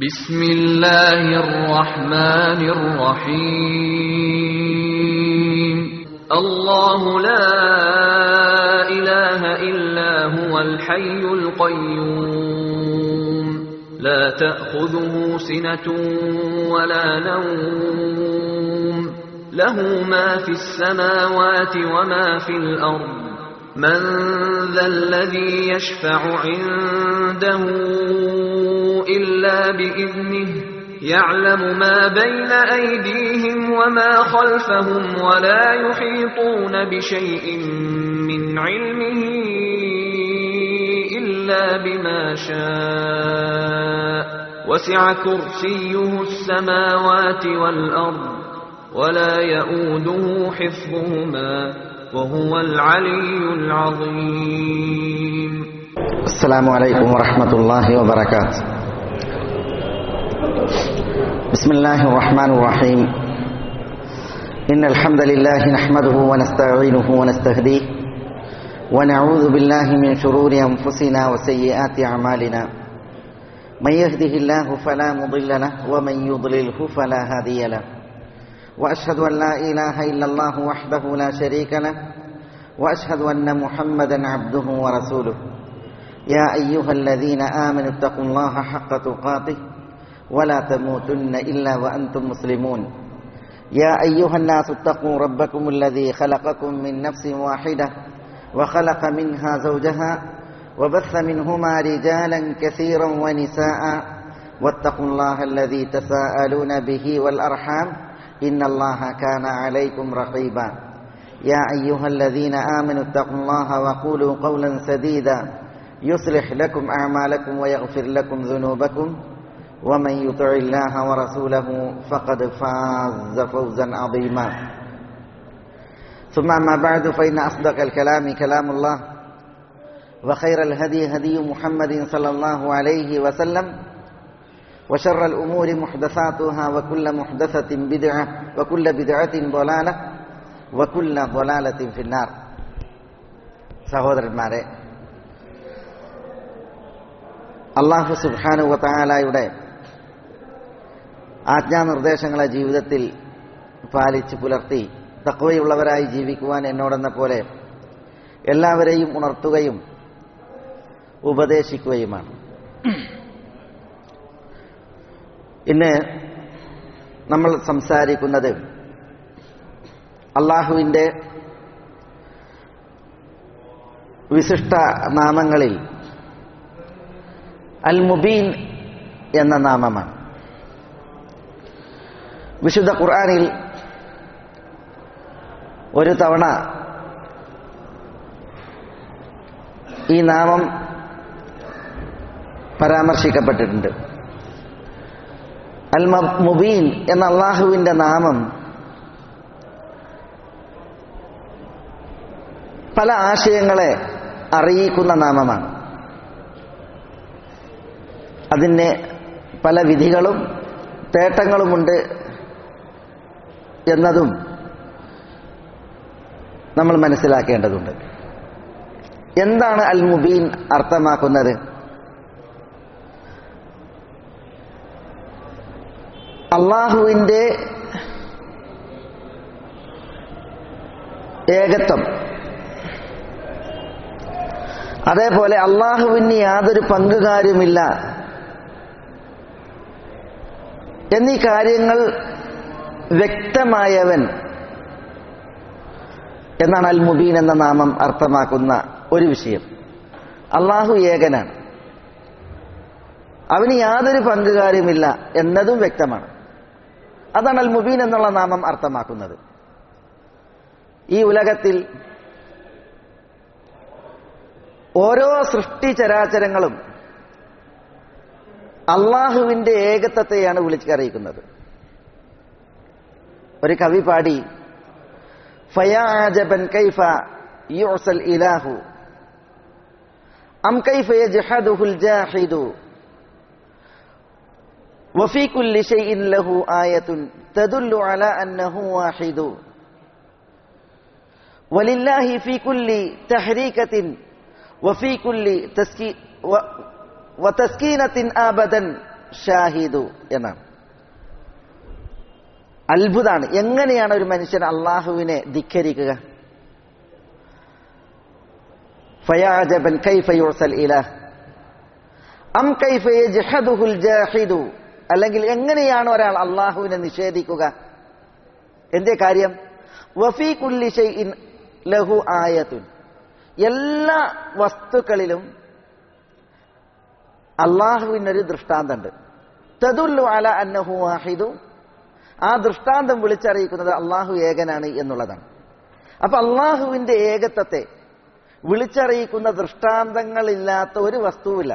بسم الله الرحمن الرحيم الله لا إله إلا هو الحي القيوم لا تأخذه سنة ولا نوم له ما في السماوات وما في الأرض من ذا الذي يشفع عنده إلا بإذنه يعلم ما بين أيديهم وما خلفهم ولا يحيطون بشيء من علمه إلا بما شاء وسع كرسيه السماوات والأرض ولا يؤوده حفظهما وهو العلي العظيم السلام عليكم ورحمة الله وبركاته بسم الله الرحمن الرحيم إن الحمد لله نحمده ونستعينه ونستهديه ونعوذ بالله من شرور أنفسنا وسيئات أعمالنا من يهده الله فلا مضل له ومن يضلله فلا هادي له وأشهد أن لا إله إلا الله وحده لا شريك له وأشهد أن محمدا عبده ورسوله يا أيها الذين آمنوا اتقوا الله حق تقاته ولا تموتن إلا وأنتم مسلمون يا أيها الناس اتقوا ربكم الذي خلقكم من نفس واحدة وخلق منها زوجها وبث منهما رجالا كثيرا ونساء واتقوا الله الذي تساءلون به والأرحام إن الله كان عليكم رقيبا يا أيها الذين آمنوا اتقوا الله وقولوا قولا سديدا يصلح لكم أعمالكم ويغفر لكم ذنوبكم ومن يطع الله ورسوله فقد فاز فوزا عظيما ثم أما بعد فإن أصدق الكلام كلام الله وخير الهدي هدي محمد صلى الله عليه وسلم وشر الأمور محدثاتها وكل محدثة بدعة وكل بدعة ضلالة وكل ضلالة في النار സഹോദരന്മാരെ അള്ളാഹു സുബാനു താലായുടെ ആജ്ഞാനിർദ്ദേശങ്ങളെ ജീവിതത്തിൽ പാലിച്ച് പുലർത്തി തക്കവയുള്ളവരായി ജീവിക്കുവാൻ എന്നോടെന്ന പോലെ എല്ലാവരെയും ഉണർത്തുകയും ഉപദേശിക്കുകയുമാണ് ഇന്ന് നമ്മൾ സംസാരിക്കുന്നത് അള്ളാഹുവിൻ്റെ വിശിഷ്ട നാമങ്ങളിൽ അൽ മുബീൻ എന്ന നാമമാണ് വിശുദ്ധ ഖുർആാനിൽ ഒരു തവണ ഈ നാമം പരാമർശിക്കപ്പെട്ടിട്ടുണ്ട് അൽ മുബീൻ എന്ന അള്ളാഹുവിന്റെ നാമം പല ആശയങ്ങളെ അറിയിക്കുന്ന നാമമാണ് അതിന് പല വിധികളും തേട്ടങ്ങളുമുണ്ട് എന്നതും നമ്മൾ മനസ്സിലാക്കേണ്ടതുണ്ട് എന്താണ് അൽ മുബീൻ അർത്ഥമാക്കുന്നത് അള്ളാഹുവിൻ്റെ ഏകത്വം അതേപോലെ അള്ളാഹുവിന് യാതൊരു പങ്കുകാരുമില്ല എന്നീ കാര്യങ്ങൾ വ്യക്തമായവൻ എന്നാണ് അൽ മുബീൻ എന്ന നാമം അർത്ഥമാക്കുന്ന ഒരു വിഷയം അള്ളാഹു ഏകനാണ് അവന് യാതൊരു പങ്കുകാരുമില്ല എന്നതും വ്യക്തമാണ് അതാണ് അൽ മുബീൻ എന്നുള്ള നാമം അർത്ഥമാക്കുന്നത് ഈ ഉലകത്തിൽ ഓരോ സൃഷ്ടി ചരാചരങ്ങളും അള്ളാഹുവിന്റെ ഏകത്വത്തെയാണ് വിളിച്ചറിയിക്കുന്നത് ഒരു കവി പാടി ഫയാജബൻ കൈഫ യുസൽ ഇലാഹു അം കൈഫ യജ്ഹദുഹുൽ ജാഹിദു وفي كل شيء له آية تدل على أنه واحد ولله في كل تحريكة وفي كل تسكي و وتسكينة أبدا ഷാഹിദു എന്നാണ് അത്ഭുതാണ് എങ്ങനെയാണ് ഒരു മനുഷ്യൻ അള്ളാഹുവിനെ ധിക്കരിക്കുക ഫയാജബൻ കൈഫ യുർസൽ ഇലാഹ് അം കൈഫ യജ്ഹദുഹുൽ ജാഹിദു അല്ലെങ്കിൽ എങ്ങനെയാണ് ഒരാൾ അള്ളാഹുവിനെ നിഷേധിക്കുക എന്തേ കാര്യം വഫീ കുല്ലി ഷൈഇൻ ലഹു ആയത്തുൻ എല്ലാ വസ്തുക്കളിലും അള്ളാഹുവിനൊരു ദൃഷ്ടാന്തമുണ്ട് തദുല്ലു അല അന്നഹു വാഹിദു ആ ദൃഷ്ടാന്തം വിളിച്ചറിയിക്കുന്നത് അള്ളാഹു ഏകനാണ് എന്നുള്ളതാണ് അപ്പൊ അള്ളാഹുവിന്റെ ഏകത്വത്തെ വിളിച്ചറിയിക്കുന്ന ദൃഷ്ടാന്തങ്ങളില്ലാത്ത ഒരു വസ്തുവില്ല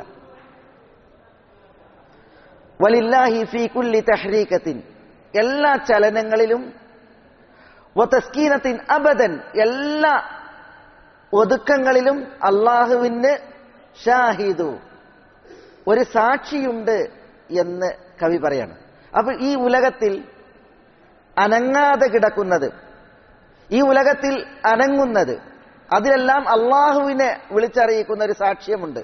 വലില്ലാഹി ഫീ കുല്ലി തഹ്രീക്കത്തിൻ എല്ലാ ചലനങ്ങളിലും വതസ്കീനത്തിൻ അബദൻ എല്ലാ ഒതുക്കങ്ങളിലും അള്ളാഹുവിന് ഷാഹിദു ഒരു സാക്ഷിയുണ്ട് എന്ന് കവി പറയാണ് അപ്പൊ ഈ ഉലകത്തിൽ അനങ്ങാതെ കിടക്കുന്നത് ഈ ഉലകത്തിൽ അനങ്ങുന്നത് അതിലെല്ലാം അള്ളാഹുവിനെ വിളിച്ചറിയിക്കുന്ന ഒരു സാക്ഷ്യമുണ്ട്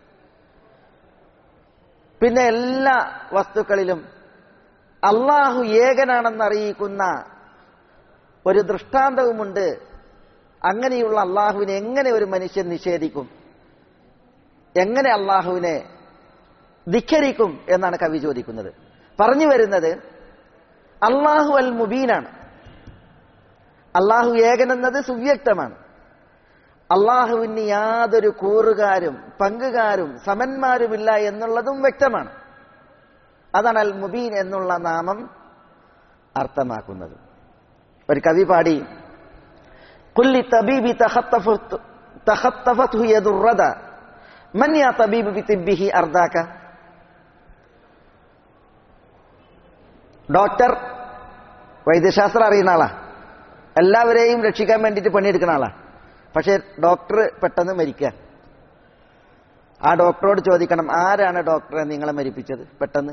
പിന്നെ എല്ലാ വസ്തുക്കളിലും അള്ളാഹു ഏകനാണെന്നറിയിക്കുന്ന ഒരു ദൃഷ്ടാന്തവുമുണ്ട് അങ്ങനെയുള്ള അള്ളാഹുവിനെ എങ്ങനെ ഒരു മനുഷ്യൻ നിഷേധിക്കും എങ്ങനെ അള്ളാഹുവിനെ ധിഖരിക്കും എന്നാണ് കവി ചോദിക്കുന്നത് പറഞ്ഞു വരുന്നത് അള്ളാഹു അൽ മുബീനാണ് അള്ളാഹു ഏകനെന്നത് സുവ്യക്തമാണ് അള്ളാഹുവിന് യാതൊരു കൂറുകാരും പങ്കുകാരും സമന്മാരുമില്ല എന്നുള്ളതും വ്യക്തമാണ് അതാണ് അൽ മുബീൻ എന്നുള്ള നാമം അർത്ഥമാക്കുന്നത് ഒരു കവി പാടി കുല്ലി തബീബി തഹത്തഫത്ഹു യദുറദ മൻ യാ തബീബ് ബിതിബ്ബിഹി അർദാക ഡോക്ടർ വൈദ്യശാസ്ത്രം അറിയുന്ന ആളാ എല്ലാവരെയും രക്ഷിക്കാൻ വേണ്ടിയിട്ട് പണിയെടുക്കുന്ന ആളാ പക്ഷെ ഡോക്ടർ പെട്ടെന്ന് മരിക്കുക ആ ഡോക്ടറോട് ചോദിക്കണം ആരാണ് ഡോക്ടറെ നിങ്ങളെ മരിപ്പിച്ചത് പെട്ടെന്ന്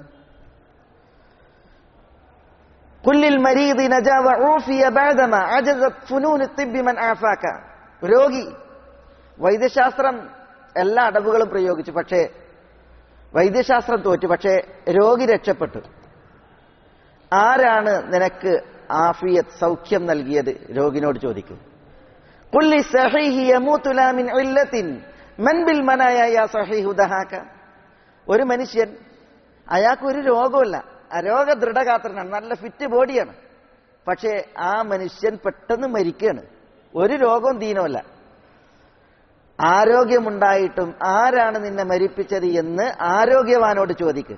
കുല്ലിൽ മരീദി നജാ വഊഫിയ ബഅദമ അജസത് ഫുനൂൻ തിബ്ബി മൻ ആഫാക രോഗി വൈദ്യശാസ്ത്രം എല്ലാ അടവുകളും പ്രയോഗിച്ചു പക്ഷേ വൈദ്യശാസ്ത്രം തോറ്റു പക്ഷേ രോഗി രക്ഷപ്പെട്ടു ആരാണ് നിനക്ക് ആഫിയത്ത് സൗഖ്യം നൽകിയത് രോഗിനോട് ചോദിക്കും കുല്ലി സഹീഹി യമൂതു ലാ മിൻ ഇല്ലത്തിൻ മൻ ബിൽ മനായ യാ സഹീഹു ദഹാക ഒരു മനുഷ്യൻ അയാൾക്ക് ഒരു രോഗമില്ല ആ രോഗ ദൃഢഗാത്രനാണ് നല്ല ഫിറ്റ് ബോഡിയാണ് പക്ഷേ ആ മനുഷ്യൻ പെട്ടെന്ന് മരിക്കുകയാണ് ഒരു രോഗവും ദീനമല്ല ആരോഗ്യമുണ്ടായിട്ടും ആരാണ് നിന്നെ മരിപ്പിച്ചത് എന്ന് ആരോഗ്യവാനോട് ചോദിക്കും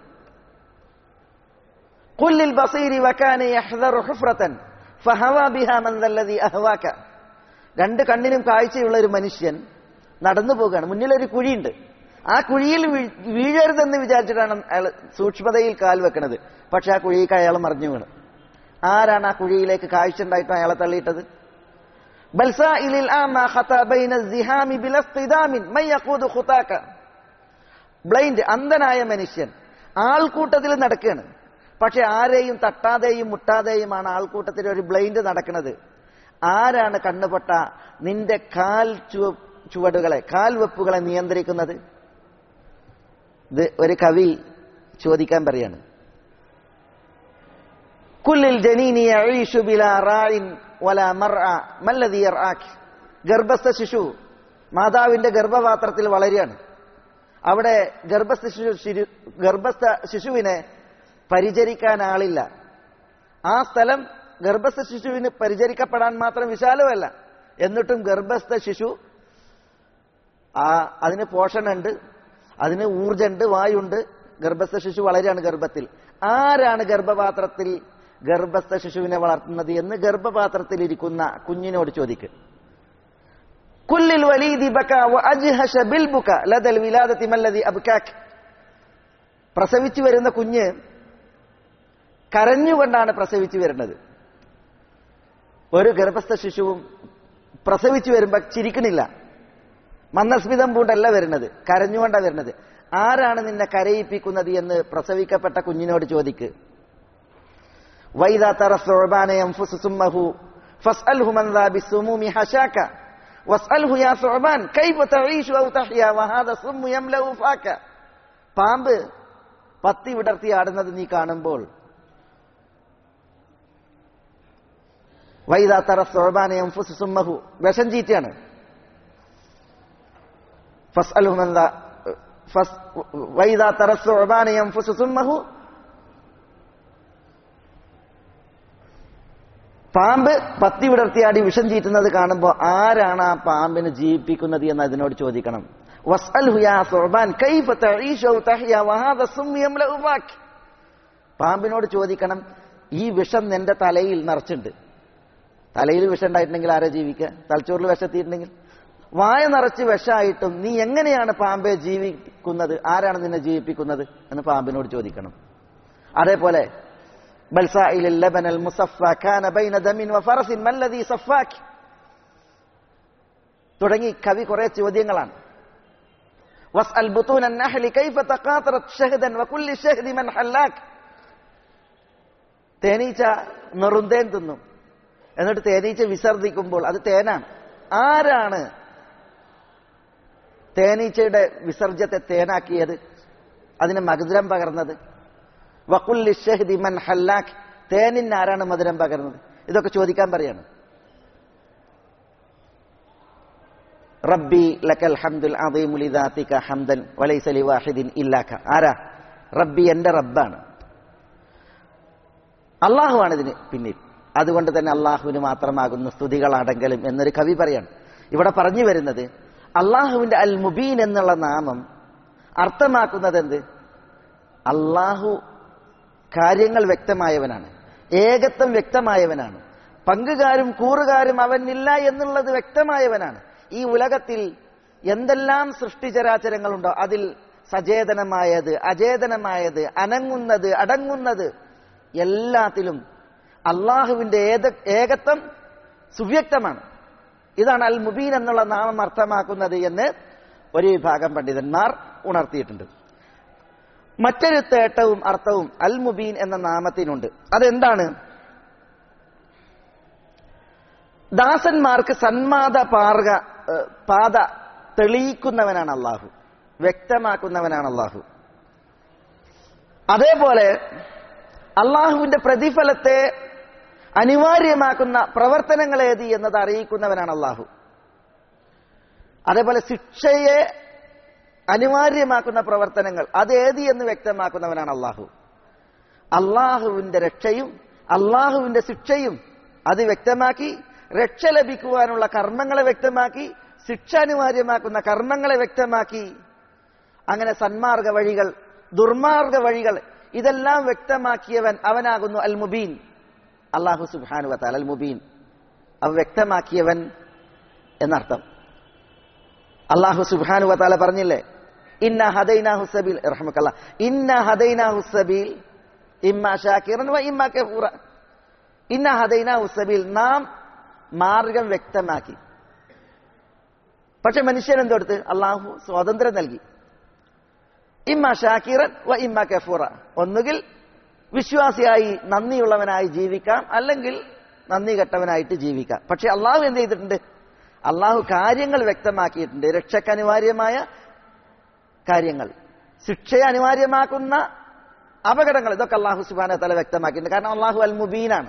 കുല്ലിൽ ബസീരി വക്കാനെ യഹ്ദറു ഹുഫ്രതൻ ഫഹവാ ബിഹാ മൻ ദല്ലദി അഹ്വാക രണ്ട് കണ്ണിനും കാഴ്ചയുള്ള ഒരു മനുഷ്യൻ നടന്നു പോകുകയാണ് മുന്നിലൊരു കുഴിയുണ്ട് ആ കുഴിയിൽ വീഴ്- വീഴരുതെന്ന് വിചാരിച്ചിട്ടാണ് അയാൾ സൂക്ഷ്മതയിൽ കാൽ വെക്കണത് പക്ഷെ ആ കുഴിക്ക് അയാൾ മറിഞ്ഞു വീണ് ആരാണ് ആ കുഴിയിലേക്ക് കാഴ്ച ഉണ്ടായിട്ടും അയാളെ തള്ളിയിട്ടത് ബൽസായിലിൽ ആമ ഖത ബൈന സിഹാമി ബിലസ്തിദാമിൻ മൻ യഖൂദു ഖുതാക ബ്ലൈൻഡ് അന്ധനായ മനുഷ്യൻ ആൾക്കൂട്ടത്തിൽ നടക്കുകയാണ് പക്ഷെ ആരെയും തട്ടാതെയും മുട്ടാതെയുമാണ് ആൾക്കൂട്ടത്തിൽ ഒരു ബ്ലൈൻഡ് നടക്കുന്നത് ആരാണ് കണ്ണുപൊട്ട നിന്റെ കാൽ ചുവ ചുവടുകളെ കാൽവെപ്പുകളെ നിയന്ത്രിക്കുന്നത് ഇത് ഒരു കവി ചോദിക്കാൻ പറയാണ് കുല്ലിൽ ജനീനി യഈഷു ബിലാ റായിൻ വലാ മർഅ മല്ലദി യർആക് ഗർഭസ്ഥ ശിശു മാതാവിന്റെ ഗർഭപാത്രത്തിൽ വളരുകയാണ് അവിടെ ഗർഭസ്ഥ ശിശു ശിരു- ഗർഭസ്ഥ ശിശുവിനെ പരിചരിക്കാൻ ആളില്ല ആ സ്ഥലം ഗർഭസ്ഥ ശിശുവിന് പരിചരിക്കപ്പെടാൻ മാത്രം വിശാലമല്ല എന്നിട്ടും ഗർഭസ്ഥ ശിശു ആ അതിന് പോഷണുണ്ട് അതിന് ഊർജമുണ്ട് വായുണ്ട് ഗർഭസ്ഥ ശിശു വളരെയാണ് ഗർഭത്തിൽ ആരാണ് ഗർഭപാത്രത്തിൽ ഗർഭസ്ഥ ശിശുവിനെ വളർത്തുന്നത് എന്ന് ഗർഭപാത്രത്തിൽ ഇരിക്കുന്ന കുഞ്ഞിനോട് ചോദിക്കും കുല്ലിൽ വലീദി ബക വ അജ്ഹശ ബിൽ ബുക ലദൽ വിലാദതി മല്ലദി അബ്കാക് പ്രസവിച്ചു വരുന്ന കുഞ്ഞ് കരഞ്ഞുകൊണ്ടാണ് പ്രസവിച്ചു വരുന്നത് ഒരു ഗർഭസ്ഥ ശിശുവും പ്രസവിച്ചു വരുമ്പോ ചിരിക്കണില്ല മന്ദസ്മിതം പൂണ്ടല്ല വരുന്നത് കരഞ്ഞുകൊണ്ടാണ് വരുന്നത് ആരാണ് നിന്നെ കരയിപ്പിക്കുന്നത് എന്ന് പ്രസവിക്കപ്പെട്ട കുഞ്ഞിനോട് ചോദിക്ക് വൈദാ തറ സുഅബാന യൻഫുസു സുമ്മഹു ഫസ്അൽഹു മൻ ദാ ബിസ്സുമൂമി ഹശാക വസ്അൽഹു യാ സുഅബാൻ കൈഫ തഈഷു ഔ തഹ്യ വഹാദ സുമ്മു യംലഉ ഫാക പാമ്പ് പത്തി വിടർത്തി ആടുന്നത് നീ കാണുമ്പോൾ വൈദാ തറ സൊഴബാനയം സുമ്മഹു വിഷം ചീറ്റയാണ് ഫസ്അലുഹും എന്താ ഫസ് വൈദാ തറ സൊഴബാനയം സുമ്മഹു പാമ്പ് പത്തി വിടർത്തിയാടി വിഷം ചീറ്റുന്നത് കാണുമ്പോൾ ആരാണ് ആ പാമ്പിനെ ജീവിപ്പിക്കുന്നത് എന്ന് അതിനോട് ചോദിക്കണം വസ്അൽഹു യാ സുഅബാൻ കൈഫ തഈശു തഹ്യ വഹാദ സുമ്മി യംലഉ ഫാക് പാമ്പിനോട് ചോദിക്കണം ഈ വിഷം നിന്റെ തലയിൽ നിറച്ചുണ്ട് തലയിൽ വിഷം ഉണ്ടായിട്ടുണ്ടെങ്കിൽ ആരാ ജീവിക്കുക തലച്ചോറിൽ വിഷത്തിയിട്ടുണ്ടെങ്കിൽ വായ നിറച്ച് വിഷമായിട്ടും നീ എങ്ങനെയാണ് പാമ്പെ ജീവിക്കുന്നത് ആരാണ് നിന്നെ ജീവിപ്പിക്കുന്നത് എന്ന് പാമ്പിനോട് ചോദിക്കണം അതേപോലെ ബൽസായിൽ اللبن المصفى كان بين دم وفرس ما الذي صفاك തുടങ്ങി കവി കുറെ ചോദ്യങ്ങളാണ് واسأل بطون النحل كيف تقاطرت شهدا وكل شهد من حلاك തേനീച്ച നെറുന്തേൻ തിന്നും എന്നിട്ട് തേനീച്ച വിസർജിക്കുമ്പോൾ അത് തേനാണ് ആരാണ് തേനീച്ചയുടെ വിസർജ്യത്തെ തേനാക്കിയത് അതിന് മധുരം പകർന്നത് വക്കുല്ലി ഷഹദി മൻ ഹല്ലാഖ് തേനിന് ആരാണ് മധുരം പകർന്നത് ഇതൊക്കെ ചോദിക്കാൻ പറയാണ് റബ്ബി ലക്കൽ ഹംദുൽ അദീമു ലിദാതിക ഹംദൻ വലൈസ ലിവാഹിദിൻ ഇല്ലാക ആരാ റബ്ബി എന്റെ റബ്ബാണ് അള്ളാഹുവാണ് ഇതിന് പിന്നിൽ അതുകൊണ്ട് തന്നെ അള്ളാഹുവിന് മാത്രമാകുന്നു സ്തുതികൾ അടങ്കലും എന്നൊരു കവി പറയാണ് ഇവിടെ പറഞ്ഞു വരുന്നത് അള്ളാഹുവിന്റെ അൽ മുബീൻ എന്നുള്ള നാമം അർത്ഥമാക്കുന്നത് എന്ത് അള്ളാഹു കാര്യങ്ങൾ വ്യക്തമായവനാണ് ഏകത്വം വ്യക്തമായവനാണ് പങ്കുകാരും കൂറുകാരും അവനില്ല എന്നുള്ളത് വ്യക്തമായവനാണ് ഈ ഉലകത്തിൽ എന്തെല്ലാം സൃഷ്ടിചരാചരങ്ങളുണ്ടോ അതിൽ സചേതനമായത് അചേതനമായത് അനങ്ങുന്നത് അടങ്ങുന്നത് എല്ലാത്തിലും അള്ളാഹുവിന്റെ ഏത ഏകത്വം സുവ്യക്തമാണ് ഇതാണ് അൽ മുബീൻ എന്നുള്ള നാമം അർത്ഥമാക്കുന്നത് എന്ന് ഒരു വിഭാഗം പണ്ഡിതന്മാർ ഉണർത്തിയിട്ടുണ്ട് മറ്റൊരു തേട്ടവും അർത്ഥവും അൽ മുബീൻ എന്ന നാമത്തിനുണ്ട് അതെന്താണ് ദാസന്മാർക്ക് സന്മാദ പാർഗ ഏഹ്, പാത തെളിയിക്കുന്നവനാണ് അള്ളാഹു വ്യക്തമാക്കുന്നവനാണ് അള്ളാഹു അതേപോലെ അള്ളാഹുവിന്റെ പ്രതിഫലത്തെ അനിവാര്യമാക്കുന്ന പ്രവർത്തനങ്ങൾ ഏത് എന്നത് അറിയിക്കുന്നവനാണ് അള്ളാഹു അതേപോലെ ശിക്ഷയെ അനിവാര്യമാക്കുന്ന പ്രവർത്തനങ്ങൾ അത് ഏത് എന്ന് വ്യക്തമാക്കുന്നവനാണ് അള്ളാഹു അള്ളാഹുവിന്റെ രക്ഷയും അള്ളാഹുവിന്റെ ശിക്ഷയും അത് വ്യക്തമാക്കി രക്ഷ ലഭിക്കുവാനുള്ള കർമ്മങ്ങളെ വ്യക്തമാക്കി ശിക്ഷ അനിവാര്യമാക്കുന്ന കർമ്മങ്ങളെ വ്യക്തമാക്കി അങ്ങനെ സന്മാർഗ വഴികൾ ദുർമാർഗ വഴികൾ ഇതെല്ലാം വ്യക്തമാക്കിയവൻ അവനാകുന്നു അൽ മുബീൻ അള്ളാഹു സുബാനു വത്താൽ അൽ മുബീൻ അവ വ്യക്തമാക്കിയവൻ എന്നർത്ഥം അള്ളാഹു സുബാനു വത്താല പറഞ്ഞില്ലേ ഇന്ന ഹദൈന ഹുസബീൽ റഹ്മക്കല്ല ഇന്ന ഹദൈന ഹുസബീൽ ഇമ്മ ഷാക്കിറൻ വ ഇമ്മ കഫൂറ ഇന്ന ഹദൈന ഹുസബീൽ നാം മാർഗം വ്യക്തമാക്കി പക്ഷെ മനുഷ്യൻ എന്തെടുത്ത് അള്ളാഹു സ്വാതന്ത്ര്യം നൽകി ഇമ്മ ഷാക്കിറൻ വ ഇമ്മ കഫൂറ ഒന്നുകിൽ വിശ്വാസിയായി നന്ദിയുള്ളവനായി ജീവിക്കാം അല്ലെങ്കിൽ നന്ദി കെട്ടവനായിട്ട് ജീവിക്കാം പക്ഷെ അള്ളാഹു എന്ത് ചെയ്തിട്ടുണ്ട് അള്ളാഹു കാര്യങ്ങൾ വ്യക്തമാക്കിയിട്ടുണ്ട് രക്ഷയ്ക്ക് അനിവാര്യമായ കാര്യങ്ങൾ ശിക്ഷയെ അനിവാര്യമാക്കുന്ന അപകടങ്ങൾ ഇതൊക്കെ അള്ളാഹു സുബാന തല വ്യക്തമാക്കിയിട്ടുണ്ട് കാരണം അള്ളാഹു അൽ മുബീനാണ്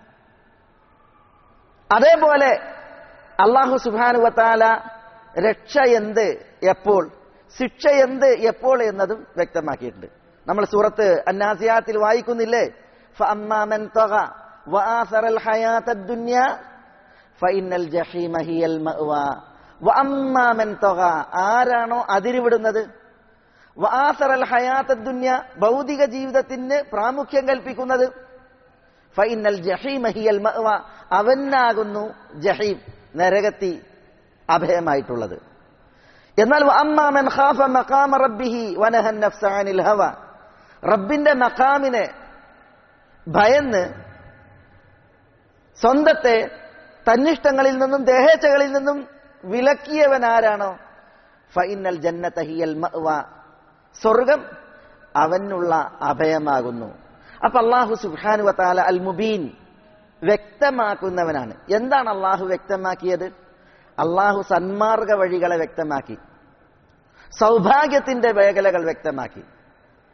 അതേപോലെ അള്ളാഹു സുബാനുവത്താല രക്ഷ എന്ത് എപ്പോൾ ശിക്ഷ എന്ത് എപ്പോൾ എന്നതും വ്യക്തമാക്കിയിട്ടുണ്ട് നമ്മൾ സൂറത്ത് അന്നാസിയാത്തിൽ വായിക്കുന്നില്ലേ فأما من طغى وآثر الحياة الدنيا فإن الجحيم هي المأوى وأما من طغى ആരാണോ അതിരുവിടുന്നത് വആസറൽ ഹയാത്ത ദുന്യ ഭൗതിക ജീവിതത്തിന് പ്രാമുഖ്യം കൽപ്പിക്കുന്നത് ഫൈനൽ ജഹീം ഹിയൽ മഅവ അവനാകുന്നു ജഹീം നരകത്തി അഭയമായിട്ടുള്ളത് എന്നാൽ അമ്മാമൻ ഖാഫ മഖാമ റബ്ബിഹി വനഹൻ നഫ്സ അനിൽ ഹവ റബ്ബിന്റെ മഖാമിനെ ഭയന്ന് സ്വന്തത്തെ തന്നിഷ്ടങ്ങളിൽ നിന്നും ദേഹേച്ഛകളിൽ നിന്നും വിലക്കിയവൻ ആരാണോ ഫൈനൽ ജന്നത ഹിയൽ മഅവ സ്വർഗം അവനുള്ള അഭയമാകുന്നു അപ്പൊ അള്ളാഹു സുബാനു വത്താല അൽ മുബീൻ വ്യക്തമാക്കുന്നവനാണ് എന്താണ് അള്ളാഹു വ്യക്തമാക്കിയത് അള്ളാഹു സന്മാർഗ വഴികളെ വ്യക്തമാക്കി സൗഭാഗ്യത്തിന്റെ മേഖലകൾ വ്യക്തമാക്കി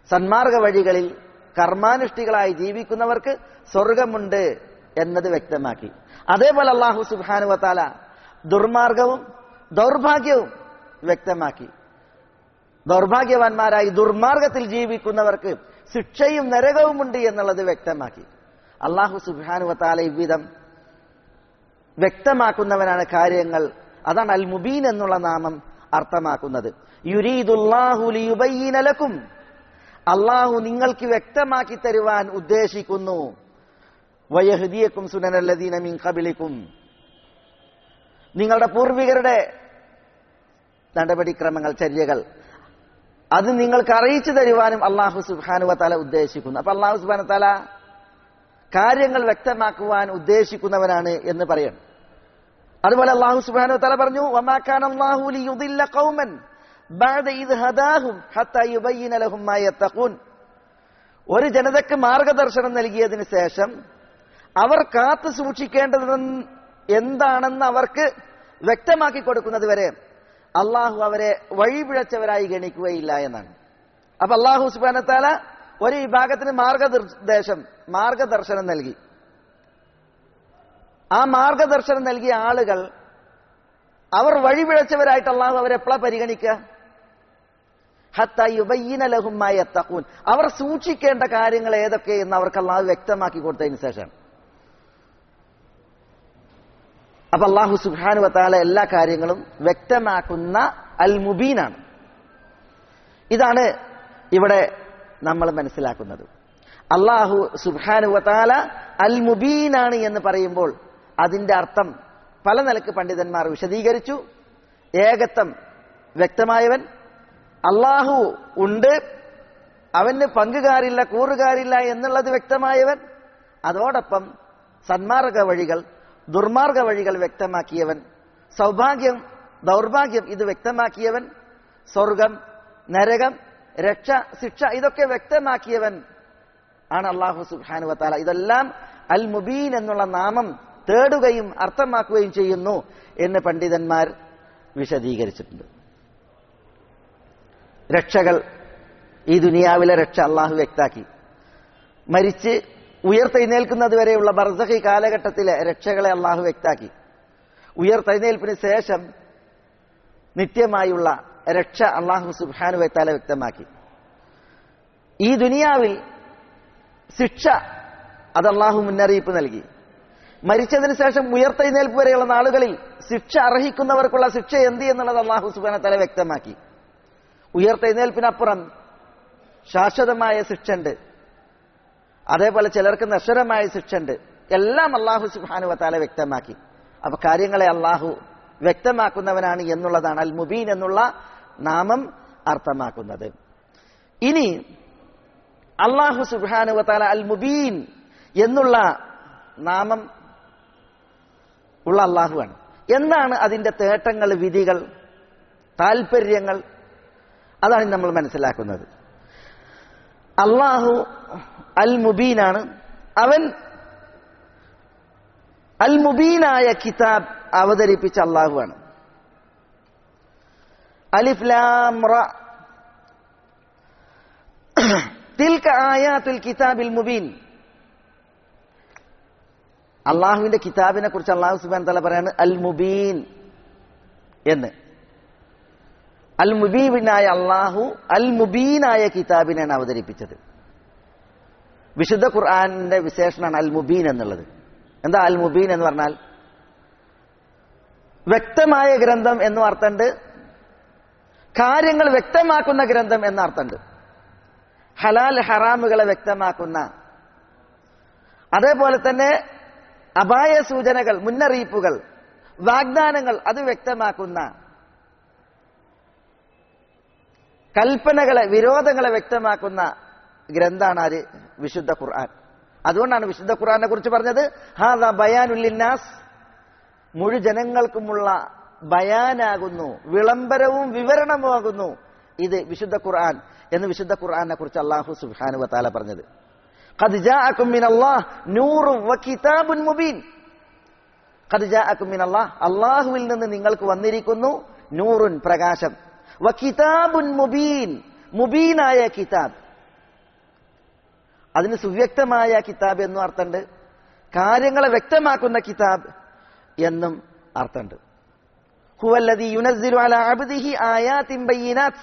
സന്മാർഗ വഴികളിൽ കർമാനുഷ്ഠികളായി ജീവിക്കുന്നവർക്ക് സ്വർഗമുണ്ട് എന്നത് വ്യക്തമാക്കി അതേപോലെ അള്ളാഹു സുബാനുവത്താല ദുർമാർഗവും ദൗർഭാഗ്യവും വ്യക്തമാക്കി ദൗർഭാഗ്യവാന്മാരായി ദുർമാർഗത്തിൽ ജീവിക്കുന്നവർക്ക് ശിക്ഷയും നരകവുമുണ്ട് എന്നുള്ളത് വ്യക്തമാക്കി അള്ളാഹു സുബാനുവത്താല ഇவ்விധം വ്യക്തമാക്കുന്നവനാണ് കാര്യങ്ങൾ അതാണ് അൽ മുബീൻ എന്നുള്ള നാമം അർത്ഥമാക്കുന്നത് യുരീദുല്ലാഹുലിയുബയ്യനലക്കും അള്ളാഹു നിങ്ങൾക്ക് വ്യക്തമാക്കി തരുവാൻ ഉദ്ദേശിക്കുന്നു വയഹദിയക്കും സുനനല്ലദീന മിൻ കബിളിക്കും നിങ്ങളുടെ പൂർവികരുടെ നടപടിക്രമങ്ങൾ ചര്യകൾ അത് നിങ്ങൾക്ക് അറിയിച്ചു തരുവാനും അള്ളാഹു സുബാനുവ തല ഉദ്ദേശിക്കുന്നു അപ്പൊ അള്ളാഹു സുബാന തല കാര്യങ്ങൾ വ്യക്തമാക്കുവാൻ ഉദ്ദേശിക്കുന്നവനാണ് എന്ന് പറയണം അതുപോലെ അള്ളാഹു സുബാനു തല പറഞ്ഞു വമാക്കാൻ അള്ളാഹു ലിയുദില്ല ഖൗമൻ ബഅദ ഇദ് ഹദാഹും ഹത്താ യുബയ്യിന ലഹും മാ യത്തഖൂൻ ഒരു ജനതയ്ക്ക് മാർഗദർശനം നൽകിയതിനു ശേഷം അവർ കാത്തു സൂക്ഷിക്കേണ്ടത് എന്താണെന്ന് അവർക്ക് വ്യക്തമാക്കി കൊടുക്കുന്നത് വരെ അള്ളാഹു അവരെ വഴിപിഴച്ചവരായി ഗണിക്കുകയില്ല എന്നാണ് അപ്പൊ അള്ളാഹു സുബാനത്താല ഒരു വിഭാഗത്തിന് മാർഗനിർദ്ദേശം മാർഗദർശനം നൽകി ആ മാർഗദർശനം നൽകിയ ആളുകൾ അവർ വഴിപിഴച്ചവരായിട്ട് അള്ളാഹു അവരെപ്പോഴാ പരിഗണിക്കുക ഹത്തയുബയ്യനലഹുമായ തക്കൂൻ അവർ സൂക്ഷിക്കേണ്ട കാര്യങ്ങൾ ഏതൊക്കെ എന്ന് അവർക്ക് അള്ളാഹു വ്യക്തമാക്കി കൊടുത്തതിന് ശേഷം അപ്പൊ അള്ളാഹു സുബാനു വത്താല എല്ലാ കാര്യങ്ങളും വ്യക്തമാക്കുന്ന അൽ മുബീനാണ് ഇതാണ് ഇവിടെ നമ്മൾ മനസ്സിലാക്കുന്നത് അള്ളാഹു സുബാനു വത്താല അൽ മുബീനാണ് എന്ന് പറയുമ്പോൾ അതിന്റെ അർത്ഥം പല നിലക്ക് പണ്ഡിതന്മാർ വിശദീകരിച്ചു ഏകത്വം വ്യക്തമായവൻ അള്ളാഹു ഉണ്ട് അവന് പങ്കുകാരില്ല കൂറുകാരില്ല എന്നുള്ളത് വ്യക്തമായവൻ അതോടൊപ്പം സന്മാർഗ വഴികൾ ദുർമാർഗ വഴികൾ വ്യക്തമാക്കിയവൻ സൗഭാഗ്യം ദൗർഭാഗ്യം ഇത് വ്യക്തമാക്കിയവൻ സ്വർഗം നരകം രക്ഷ ശിക്ഷ ഇതൊക്കെ വ്യക്തമാക്കിയവൻ ആണ് അള്ളാഹു സുബാനു വത്താല ഇതെല്ലാം അൽ മുബീൻ എന്നുള്ള നാമം തേടുകയും അർത്ഥമാക്കുകയും ചെയ്യുന്നു എന്ന് പണ്ഡിതന്മാർ വിശദീകരിച്ചിട്ടുണ്ട് രക്ഷകൾ ഈ ദുനിയാവിലെ രക്ഷ അള്ളാഹു വ്യക്താക്കി മരിച്ച് ഉയർത്തെഴുന്നേൽക്കുന്നത് വരെയുള്ള ബർസഹി കാലഘട്ടത്തിലെ രക്ഷകളെ അള്ളാഹു വ്യക്താക്കി ഉയർത്തെഴുന്നേൽപ്പിന് ശേഷം നിത്യമായുള്ള രക്ഷ അള്ളാഹു സുബാനു വ്യക്താല വ്യക്തമാക്കി ഈ ദുനിയാവിൽ ശിക്ഷ അത് അള്ളാഹു മുന്നറിയിപ്പ് നൽകി മരിച്ചതിന് ശേഷം ഉയർത്തെഴുന്നേൽപ്പ് വരെയുള്ള നാളുകളിൽ ശിക്ഷ അർഹിക്കുന്നവർക്കുള്ള ശിക്ഷ എന്ത് എന്നുള്ളത് അള്ളാഹു സുബാന തല വ്യക്തമാക്കി ഉയർത്തെഴുന്നേൽപ്പിനപ്പുറം ശാശ്വതമായ ശിക്ഷ ഉണ്ട് അതേപോലെ ചിലർക്ക് നശ്വരമായ ശിക്ഷ ഉണ്ട് എല്ലാം അള്ളാഹു സുബാനു താല വ്യക്തമാക്കി അപ്പൊ കാര്യങ്ങളെ അള്ളാഹു വ്യക്തമാക്കുന്നവനാണ് എന്നുള്ളതാണ് അൽ മുബീൻ എന്നുള്ള നാമം അർത്ഥമാക്കുന്നത് ഇനി അള്ളാഹു സുബാനു താല അൽ മുബീൻ എന്നുള്ള നാമം ഉള്ള അള്ളാഹുവാണ് എന്താണ് അതിന്റെ തേട്ടങ്ങൾ വിധികൾ താൽപര്യങ്ങൾ അതാണ് നമ്മൾ മനസ്സിലാക്കുന്നത് അള്ളാഹു അൽ മുബീനാണ് അവൻ അൽ മുബീനായ കിതാബ് അവതരിപ്പിച്ച അള്ളാഹുവാണ് അലിഫ്ലാം തിൽക ആയാത്തുൽ കിതാബിൽ മുബീൻ അള്ളാഹുവിന്റെ കിതാബിനെ കുറിച്ച് അള്ളാഹു സുബാൻ തല പറയാണ് അൽ മുബീൻ എന്ന് അൽ മുബീബിനായ അള്ളാഹു അൽ മുബീനായ കിതാബിനെയാണ് അവതരിപ്പിച്ചത് വിശുദ്ധ ഖുർആാനിന്റെ വിശേഷണമാണ് അൽ മുബീൻ എന്നുള്ളത് എന്താ അൽ മുബീൻ എന്ന് പറഞ്ഞാൽ വ്യക്തമായ ഗ്രന്ഥം എന്നും അർത്ഥമുണ്ട് കാര്യങ്ങൾ വ്യക്തമാക്കുന്ന ഗ്രന്ഥം എന്ന അർത്ഥമുണ്ട് ഹലാൽ ഹറാമുകളെ വ്യക്തമാക്കുന്ന അതേപോലെ തന്നെ അപായ സൂചനകൾ മുന്നറിയിപ്പുകൾ വാഗ്ദാനങ്ങൾ അത് വ്യക്തമാക്കുന്ന കൽപ്പനകളെ വിരോധങ്ങളെ വ്യക്തമാക്കുന്ന ഗ്രന്ഥാണ് ആര് വിശുദ്ധ ഖുർആൻ അതുകൊണ്ടാണ് വിശുദ്ധ ഖുർആനെ കുറിച്ച് പറഞ്ഞത് ഹാദ ബയാനുല്ലിന്നാസ് മുഴു ജനങ്ങൾക്കുമുള്ള ബയാനാകുന്നു വിളംബരവും വിവരണവുമാകുന്നു ഇത് വിശുദ്ധ ഖുർആൻ എന്ന് വിശുദ്ധ ഖുർആനെ കുറിച്ച് അള്ളാഹു സുബാനു വത്താല പറഞ്ഞത് ഖദ് ജാഅക്കും മിനല്ലാഹ് നൂറും വകിതാബുൻ മുബീൻ ഖദ് ജാഅക്കും മിനല്ലാഹ് അല്ലാഹുവിൽ നിന്ന് നിങ്ങൾക്ക് വന്നിരിക്കുന്നു നൂറുൻ പ്രകാശം വകിതാബുൻ മുബീൻ മുബീനായ കിതാബ് അതിന് സുവ്യക്തമായ കിതാബ് എന്നും അർത്ഥമുണ്ട് കാര്യങ്ങളെ വ്യക്തമാക്കുന്ന കിതാബ് എന്നും അർത്ഥമുണ്ട് ഹുവല്ലദി യുനസ്സിലു അലാ അബ്ദിഹി ആയാത്തിൻ ബയ്യിനാത്ത്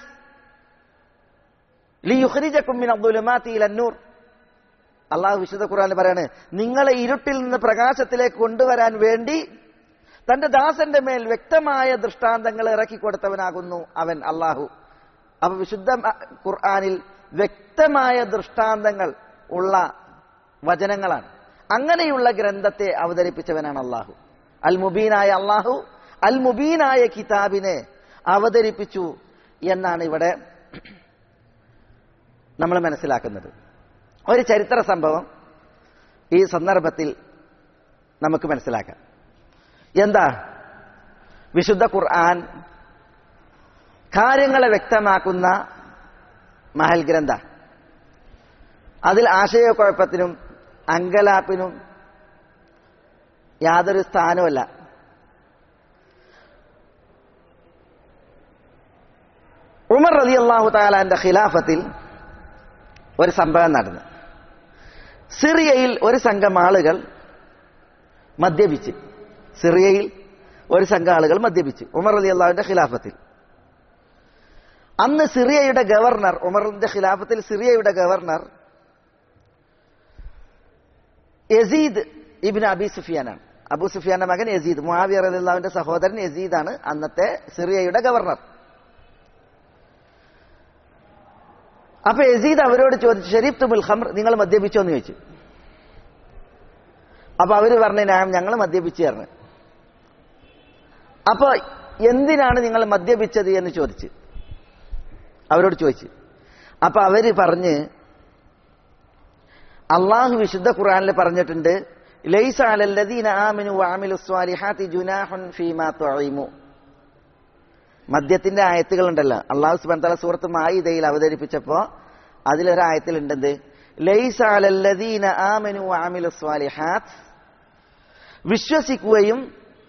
ലിയുഖ്രിജകും മിന അദ്ദുലുമാതി ഇലൻ നൂർ അള്ളാഹു വിശുദ്ധ ഖുർആനിൽ പറയാണ് നിങ്ങളെ ഇരുട്ടിൽ നിന്ന് പ്രകാശത്തിലേക്ക് കൊണ്ടുവരാൻ വേണ്ടി തന്റെ ദാസന്റെ മേൽ വ്യക്തമായ ദൃഷ്ടാന്തങ്ങൾ ഇറക്കി കൊടുത്തവനാകുന്നു അവൻ അള്ളാഹു അപ്പൊ വിശുദ്ധ ഖുർആനിൽ വ്യക്തമായ ദൃഷ്ടാന്തങ്ങൾ ഉള്ള വചനങ്ങളാണ് അങ്ങനെയുള്ള ഗ്രന്ഥത്തെ അവതരിപ്പിച്ചവനാണ് അള്ളാഹു അൽ മുബീനായ അള്ളാഹു അൽ മുബീനായ കിതാബിനെ അവതരിപ്പിച്ചു എന്നാണ് ഇവിടെ നമ്മൾ മനസ്സിലാക്കുന്നത് ഒരു ചരിത്ര സംഭവം ഈ സന്ദർഭത്തിൽ നമുക്ക് മനസ്സിലാക്കാം എന്താ വിശുദ്ധ ഖുർആൻ കാര്യങ്ങളെ വ്യക്തമാക്കുന്ന മഹൽ ഗ്രന്ഥ അതിൽ ആശയക്കുഴപ്പത്തിനും അങ്കലാപ്പിനും യാതൊരു സ്ഥാനവുമല്ല ഉമർ റതി അള്ളാഹു താലാന്റെ ഖിലാഫത്തിൽ ഒരു സംഭവം നടന്നു സിറിയയിൽ ഒരു സംഘം ആളുകൾ മദ്യപിച്ച് സിറിയയിൽ ഒരു സംഘം ആളുകൾ മദ്യപിച്ച് ഉമർ അലി അള്ളാഹുവിന്റെ ഖിലാഫത്തിൽ അന്ന് സിറിയയുടെ ഗവർണർ ഉമറിന്റെ ഖിലാഫത്തിൽ സിറിയയുടെ ഗവർണർ യസീദ് ഇബിൻ അബി സുഫിയാനാണ് അബു സുഫിയാന്റെ മകൻ യസീദ് മുഹാവിയർ അലിള്ളാവിന്റെ സഹോദരൻ യസീദാണ് അന്നത്തെ സിറിയയുടെ ഗവർണർ അപ്പൊ യസീദ് അവരോട് ചോദിച്ചു ഷരീഫ് തുബുൽ ഖമർ നിങ്ങൾ മദ്യപിച്ചോ എന്ന് ചോദിച്ചു അപ്പൊ അവര് പറഞ്ഞു ഞാൻ ഞങ്ങൾ മദ്യപിച്ചു പറഞ്ഞു അപ്പൊ എന്തിനാണ് നിങ്ങൾ മദ്യപിച്ചത് എന്ന് ചോദിച്ചു അവരോട് ചോദിച്ചു അപ്പൊ അവര് പറഞ്ഞ് അള്ളാഹു വിശുദ്ധ ഖുർആനിൽ പറഞ്ഞിട്ടുണ്ട് ലൈസ അലല്ലദീന ആമിനു വഅമിലു സ്വാലിഹാത്തി ജുനാഹുൻ ഫീമാ തുഈമു മദ്യത്തിന്റെ ആയത്തുകൾ ഉണ്ടല്ലോ അള്ളാഹു സുബാൻ തല സൂറത്ത് മായിദയിൽ അവതരിപ്പിച്ചപ്പോ അതിലൊരായത്തിൽ ഉണ്ടെന്ത് ലൈസ അലല്ലദീന ആമിനു വഅമിലു സ്വാലിഹാത്ത് വിശ്വസിക്കുകയും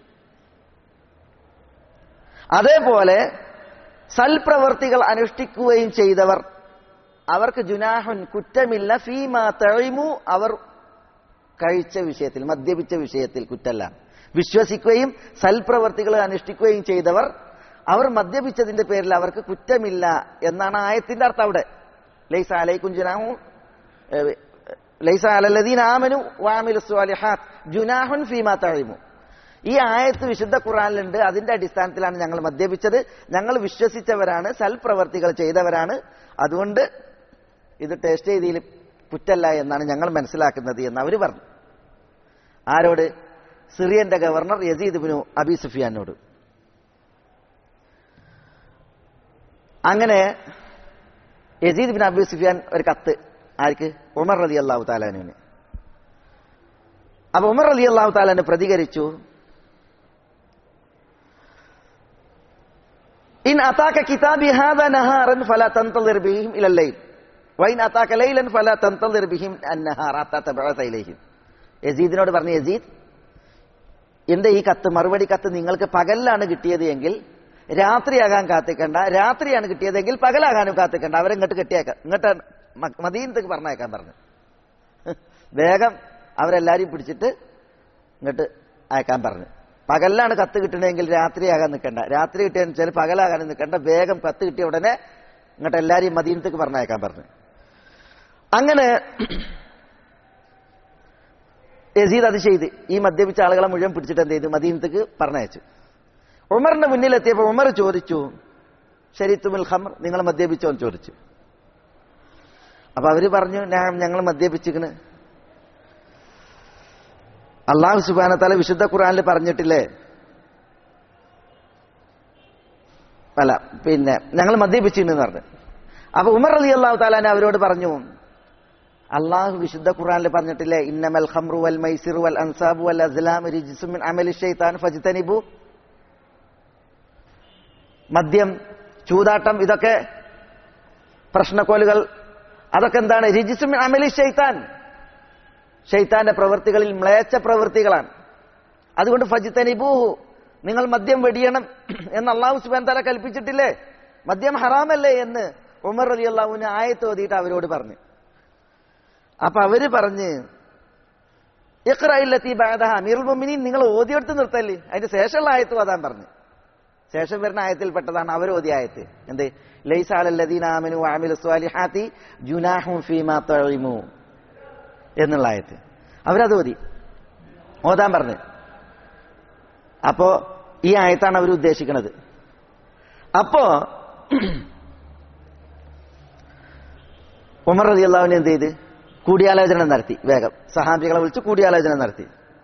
അതേപോലെ സൽപ്രവർത്തികൾ അനുഷ്ഠിക്കുകയും ചെയ്തവർ അവർക്ക് ജുനാഹുൻ കുറ്റമില്ല ഫീമാ തഴിമു അവർ കഴിച്ച വിഷയത്തിൽ മദ്യപിച്ച വിഷയത്തിൽ കുറ്റല്ല വിശ്വസിക്കുകയും സൽപ്രവർത്തികൾ അനുഷ്ഠിക്കുകയും ചെയ്തവർ അവർ മദ്യപിച്ചതിന്റെ പേരിൽ അവർക്ക് കുറ്റമില്ല എന്നാണ് ആയത്തിന്റെ അർത്ഥം അവിടെ ലൈസ അലൈക്കും ജുനാഹു ലൈസ അലല്ലദീൻ ആമനു വാമിലു സ്വാലിഹാത്ത് ജുനാഹുൻ ഫീമാ തഴിമു ഈ ആയത്ത് വിശുദ്ധ ഖുറാനിലുണ്ട് അതിന്റെ അടിസ്ഥാനത്തിലാണ് ഞങ്ങൾ മദ്യപിച്ചത് ഞങ്ങൾ വിശ്വസിച്ചവരാണ് സൽപ്രവർത്തികൾ ചെയ്തവരാണ് അതുകൊണ്ട് ഇത് ടേസ്റ്റ് ചെയ്തതിൽ കുറ്റല്ല എന്നാണ് ഞങ്ങൾ മനസ്സിലാക്കുന്നത് എന്ന് അവർ പറഞ്ഞു ആരോട് സിറിയന്റെ ഗവർണർ യസീദ് ബിനു അബി സുഫിയാനോട് അങ്ങനെ യസീദ് ബിൻ അബി സുഫിയാൻ ഒരു കത്ത് ആർക്ക് ഉമർ റലി അള്ളാഹു താലാനുവിന് അപ്പൊ ഉമർ അലി അള്ളാഹു താലാന് പ്രതികരിച്ചു ഇൻ അതാക്ക കിതാബി ഹാദ നഹാറൻ ഫല തന്തളിർ ബിഹിം ഇലല്ലൈൽ വൈൻ അതാക്ക ലൈലൻ ഫല തന്തളിർ ബിഹിം അന്നഹാർ അത്താത്ത ബഅസ ഇലൈഹിം യസീദിനോട് പറഞ്ഞു യസീദ് എന്റെ ഈ കത്ത് മറുപടി കത്ത് നിങ്ങൾക്ക് പകലിലാണ് കിട്ടിയത് എങ്കിൽ രാത്രിയാകാൻ കാത്തിക്കണ്ട രാത്രിയാണ് കിട്ടിയതെങ്കിൽ പകലാകാനും കാത്തിക്കണ്ട അവരെ ഇങ്ങോട്ട് കെട്ടിയേക്കാം ഇങ്ങോട്ട് മദീനത്തേക്ക് പറഞ്ഞേക്കാൻ പറഞ്ഞു വേഗം അവരെല്ലാരെയും പിടിച്ചിട്ട് ഇങ്ങോട്ട് അയക്കാൻ പറഞ്ഞു പകലിലാണ് കത്ത് കിട്ടണമെങ്കിൽ രാത്രിയാകാൻ നിൽക്കണ്ട രാത്രി കിട്ടിയെന്ന് വെച്ചാൽ പകലാകാൻ നിൽക്കണ്ട വേഗം കത്ത് കിട്ടിയ ഉടനെ ഇങ്ങോട്ട് എല്ലാരെയും മദീനത്തേക്ക് പറഞ്ഞയക്കാൻ പറഞ്ഞു അങ്ങനെ യസീദ് അത് ചെയ്ത് ഈ മദ്യപിച്ച ആളുകളെ മുഴുവൻ പിടിച്ചിട്ട് എന്ത് ചെയ്തു മദീനത്തേക്ക് പറഞ്ഞയച്ചു ഉമറിന്റെ മുന്നിലെത്തിയപ്പോൾ ഉമർ ചോദിച്ചു ഷരീത്തുമുൽ ഖമർ നിങ്ങൾ മദ്യപിച്ചോ എന്ന് ചോദിച്ചു അപ്പൊ അവര് പറഞ്ഞു ഞാൻ ഞങ്ങൾ മദ്യപിച്ചിക്കണ് അള്ളാഹു സുബാനത്താല വിശുദ്ധ ഖുറാനിൽ പറഞ്ഞിട്ടില്ലേ അല്ല പിന്നെ ഞങ്ങൾ മദ്യപിച്ചിട്ടുണ്ടെന്ന് പറഞ്ഞു അപ്പൊ ഉമർ അലി അള്ളാഹു താലാൻ അവരോട് പറഞ്ഞു അള്ളാഹു വിശുദ്ധ ഖുറാനിൽ പറഞ്ഞിട്ടില്ലേ ഇന്നമൽ ഖംറു വൽ മൈസിറു വൽ അൻസാബു വൽ അസ്ലാം റിജിസുമിൻ അമലി ഷൈത്താൻ ഫജ്തനിബു മദ്യം ചൂതാട്ടം ഇതൊക്കെ പ്രശ്നക്കോലുകൾ അതൊക്കെ എന്താണ് രിജിസുമിൻ അമലി ഷൈത്താൻ ഷെയ്ത്താന്റെ പ്രവൃത്തികളിൽ മ്ലേച്ഛ പ്രവൃത്തികളാണ് അതുകൊണ്ട് ഫജിത്തനിബൂഹു നിങ്ങൾ മദ്യം വെടിയണം എന്ന് അള്ളാഹു സുബാൻ തല കൽപ്പിച്ചിട്ടില്ലേ മദ്യം ഹറാമല്ലേ എന്ന് ഉമർ അലി അള്ളാഹുവിന് ആയത്ത് ഓതിയിട്ട് അവരോട് പറഞ്ഞു അപ്പൊ അവര് പറഞ്ഞ് ഇഖ്റയില്ലത്തി ബാദഹ അമീറുൽ മുഅ്മിനീൻ നിങ്ങൾ ഓതിയെടുത്ത് നിർത്തല്ലേ അതിന്റെ ശേഷമുള്ള ആയത്ത് ഓതാൻ പറഞ്ഞു ശേഷം വരുന്ന ആയത്തിൽപ്പെട്ടതാണ് അവർ ഓതിയ ആയത്ത് എന്ത് ലൈസ അലല്ലദീന ആമനു വഅമിലു സ്വാലിഹാത്തി ജുനാഹും ഫീമാ തഈമു എന്നുള്ള ആയത്ത് അവരത് ഓതി ഓതാൻ പറഞ്ഞു അപ്പോ ഈ ആയത്താണ് അവർ ഉദ്ദേശിക്കുന്നത് അപ്പോ ഉമർ റതി അള്ളാഹുവിനെ എന്ത് ചെയ്ത് കൂടിയാലോചന നടത്തി വേഗം സഹാബികളെ വിളിച്ച് കൂടിയാലോചന നടത്തി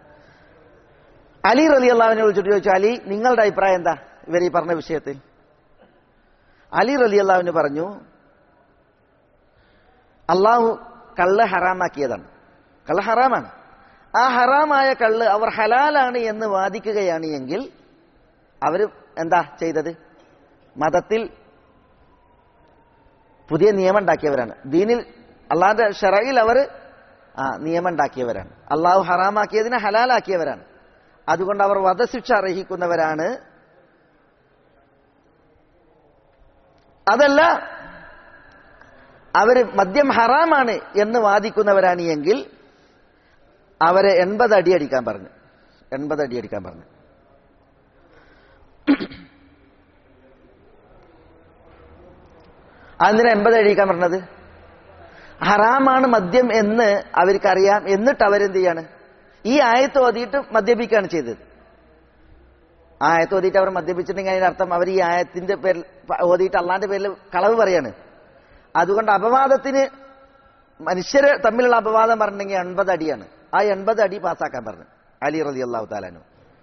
അലി റലി അള്ളാഹുവിനെ വിളിച്ചിട്ട് ചോദിച്ചു അലി നിങ്ങളുടെ അഭിപ്രായം എന്താ ഇവർ ഈ പറഞ്ഞ വിഷയത്തിൽ അലി റലി അള്ളാഹുവിന് പറഞ്ഞു അള്ളാഹു കള്ള് ഹറാമാക്കിയതാണ് കള്ള് ഹറാമാണ് ആ ഹറാമായ കള്ള് അവർ ഹലാലാണ് എന്ന് വാദിക്കുകയാണ് എങ്കിൽ അവർ എന്താ ചെയ്തത് മതത്തിൽ പുതിയ നിയമം ഉണ്ടാക്കിയവരാണ് ദീനിൽ അള്ളാഹിന്റെ ഷറയിൽ അവർ ആ നിയമം ഉണ്ടാക്കിയവരാണ് അള്ളാഹു ഹറാമാക്കിയതിനെ ഹലാലാക്കിയവരാണ് അതുകൊണ്ട് അവർ വധശിക്ഷ അർഹിക്കുന്നവരാണ് അതല്ല അവര് മദ്യം ഹറാമാണ് എന്ന് വാദിക്കുന്നവരാണ് എങ്കിൽ അവരെ എൺപത് അടി അടിക്കാൻ പറഞ്ഞു എൺപത് അടി അടിക്കാൻ പറഞ്ഞു അതിന് എൺപത് അടിക്കാൻ പറഞ്ഞത് ഹറാമാണ് മദ്യം എന്ന് അവർക്കറിയാം എന്നിട്ട് അവരെന്ത് ചെയ്യാണ് ഈ ആയത്ത് ഓതിയിട്ട് മദ്യപിക്കുകയാണ് ചെയ്തത് ആ ആയത്ത് ഓതിയിട്ട് അവർ മദ്യപിച്ചിട്ടുണ്ടെങ്കിൽ അതിന്റെ അർത്ഥം അവർ ഈ ആയത്തിന്റെ പേരിൽ ഓതിയിട്ട് അള്ളാന്റെ പേരിൽ കളവ് പറയാണ് അതുകൊണ്ട് അപവാദത്തിന് മനുഷ്യര് തമ്മിലുള്ള അപവാദം പറഞ്ഞിട്ടുണ്ടെങ്കിൽ എൺപത് അടിയാണ് ആ എൺപത് അടി പാസ്സാക്കാൻ പറഞ്ഞു അലി റതി അള്ളാഹു താലാനു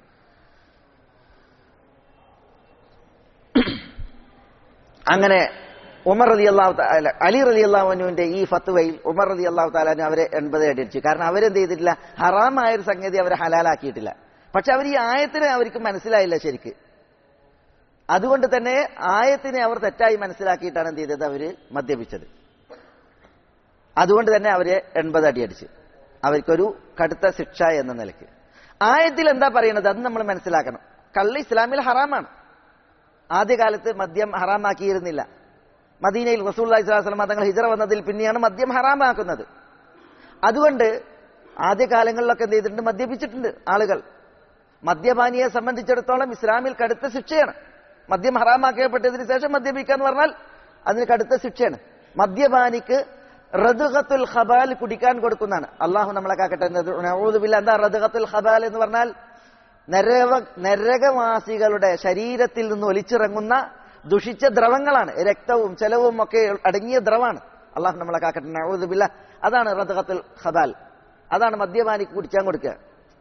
അങ്ങനെ ഉമർ റതി അള്ളാഹു അലി റതി അള്ളാഹുനുവിന്റെ ഈ ഫത്തുവയിൽ ഉമർ റതി അള്ളാഹു താലാനു അവരെ എൺപത് അടി അടിച്ചു കാരണം അവരെന്ത് ചെയ്തിട്ടില്ല ഹറാമായ ഒരു സംഗതി അവരെ ഹലാലാക്കിയിട്ടില്ല പക്ഷെ അവർ ഈ ആയത്തിനെ അവർക്ക് മനസ്സിലായില്ല ശരിക്ക് അതുകൊണ്ട് തന്നെ ആയത്തിനെ അവർ തെറ്റായി മനസ്സിലാക്കിയിട്ടാണ് എന്ത് ചെയ്തത് അവര് മദ്യപിച്ചത് അതുകൊണ്ട് തന്നെ അവരെ എൺപത് അടി അടിച്ച് അവർക്കൊരു കടുത്ത ശിക്ഷ എന്ന നിലയ്ക്ക് ആയത്തിൽ എന്താ പറയുന്നത് അത് നമ്മൾ മനസ്സിലാക്കണം കള്ള് ഇസ്ലാമിൽ ഹറാമാണ് ആദ്യകാലത്ത് മദ്യം ഹറാമാക്കിയിരുന്നില്ല മദീനയിൽ റസൂൽ അലൈഹിസ്ലാം തങ്ങൾ ഹിജറ വന്നതിൽ പിന്നെയാണ് മദ്യം ഹറാമാക്കുന്നത് അതുകൊണ്ട് ആദ്യകാലങ്ങളിലൊക്കെ എന്ത് ചെയ്തിട്ടുണ്ട് മദ്യപിച്ചിട്ടുണ്ട് ആളുകൾ മദ്യപാനിയെ സംബന്ധിച്ചിടത്തോളം ഇസ്ലാമിൽ കടുത്ത ശിക്ഷയാണ് മദ്യം ഹറാമാക്കപ്പെട്ടതിന് ശേഷം മദ്യപിക്കുക എന്ന് പറഞ്ഞാൽ അതിന് കടുത്ത ശിക്ഷയാണ് മദ്യപാനിക്ക് റദുഖത്തുൽ ഖബാൽ കുടിക്കാൻ കൊടുക്കുന്നതാണ് അള്ളാഹു നമ്മളെ കാക്കട്ടെ നഊദുബില്ല എന്താ റദുഖത്തുൽ ഖബാൽ എന്ന് പറഞ്ഞാൽ നരക നരകവാസികളുടെ ശരീരത്തിൽ നിന്ന് ഒലിച്ചിറങ്ങുന്ന ദുഷിച്ച ദ്രവങ്ങളാണ് രക്തവും ചെലവും ഒക്കെ അടങ്ങിയ ദ്രവാണ് അള്ളാഹു നമ്മളെ കാക്കട്ടെ നഊദുബില്ല അതാണ് റദുഖത്തുൽ ഖബാൽ അതാണ് മദ്യപാനിക്ക് കുടിക്കാൻ കൊടുക്കുക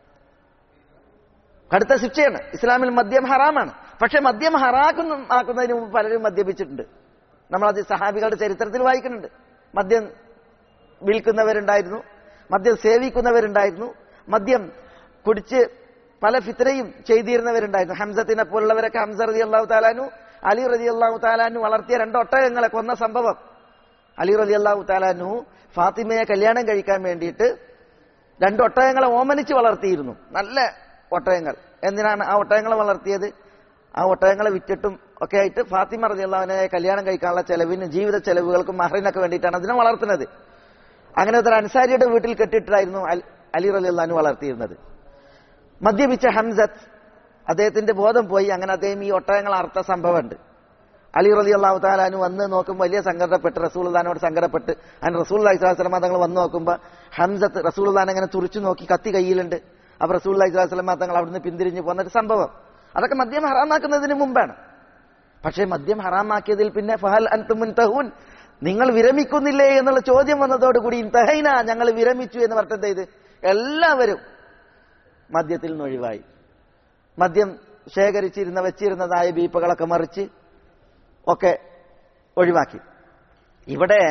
കടുത്ത ശിക്ഷയാണ് ഇസ്ലാമിൽ മദ്യം ഹറാമാണ് പക്ഷെ മദ്യം ഹറാക്കുന്ന ആക്കുന്നതിന് മുമ്പ് പലരും മദ്യപിച്ചിട്ടുണ്ട് നമ്മളത് സഹാബികളുടെ ചരിത്രത്തിൽ വായിക്കുന്നുണ്ട് മദ്യം വിൽക്കുന്നവരുണ്ടായിരുന്നു മദ്യം സേവിക്കുന്നവരുണ്ടായിരുന്നു മദ്യം കുടിച്ച് പല ഫിത്രയും ചെയ്തിരുന്നവരുണ്ടായിരുന്നു ഹംസത്തിനെ പോലുള്ളവരൊക്കെ ഹംസ റതി അള്ളാഹു താലാനു അലി റതി അള്ളാഹു താലാനു വളർത്തിയ രണ്ട് ഒട്ടകങ്ങളെ കൊന്ന സംഭവം അലി റതി അള്ളാഹു താലാനു ഫാത്തിമയെ കല്യാണം കഴിക്കാൻ വേണ്ടിയിട്ട് രണ്ട് ഒട്ടകങ്ങളെ ഓമനിച്ച് വളർത്തിയിരുന്നു നല്ല ഒട്ടകങ്ങൾ എന്തിനാണ് ആ ഒട്ടകങ്ങളെ വളർത്തിയത് ആ ഒട്ടകങ്ങളെ വിറ്റിട്ടും ഒക്കെ ആയിട്ട് ഫാത്തിമ റതി അള്ളാഹുവിനെ കല്യാണം കഴിക്കാനുള്ള ചെലവിന് ജീവിത ചെലവുകൾക്കും മഹറിനൊക്കെ വേണ്ടിയിട്ടാണ് അതിനെ വളർത്തുന്നത് അങ്ങനെ ഒരു അൻസാരിയുടെ വീട്ടിൽ കെട്ടിയിട്ടായിരുന്നു അലി റലി അള്ളഹാനു വളർത്തിയിരുന്നത് മദ്യപിച്ച ഹംസത്ത് അദ്ദേഹത്തിന്റെ ബോധം പോയി അങ്ങനെ അദ്ദേഹം ഈ ഒട്ടകങ്ങൾ അർത്ഥ സംഭവമുണ്ട് അലി റലി അള്ളാഹു താലാനു വന്ന് നോക്കുമ്പോൾ വലിയ സങ്കടപ്പെട്ട് റസൂൽദാനോട് സങ്കടപ്പെട്ട് അതിന് റസൂൽ അലൈഹിസ്ലാം തങ്ങൾ വന്ന് നോക്കുമ്പോൾ ഹംസത്ത് റസൂൽദാൻ അങ്ങനെ തുറിച്ചു നോക്കി കത്തി കയ്യിലുണ്ട് അപ്പൊ റസൂൽ അലൈഹിസ്ലാം തങ്ങൾ അവിടുന്ന് പിന്തിരിഞ്ഞ് പോന്നൊരു സംഭവം അതൊക്കെ മദ്യം ഹറാമാക്കുന്നതിന് മുമ്പാണ് പക്ഷേ മദ്യം ഹറാമാക്കിയതിൽ പിന്നെ ഫഹൽ അൻതുമുൻ തഹൂൻ നിങ്ങൾ വിരമിക്കുന്നില്ലേ എന്നുള്ള ചോദ്യം വന്നതോടുകൂടി തഹൈന ഞങ്ങൾ വിരമിച്ചു എന്ന് പറഞ്ഞത് ചെയ്ത് എല്ലാവരും മദ്യത്തിൽ നിന്ന് ഒഴിവായി മദ്യം ശേഖരിച്ചിരുന്ന വെച്ചിരുന്നതായ ബീപ്പുകളൊക്കെ മറിച്ച് ഒക്കെ ഒഴിവാക്കി ഇവിടെ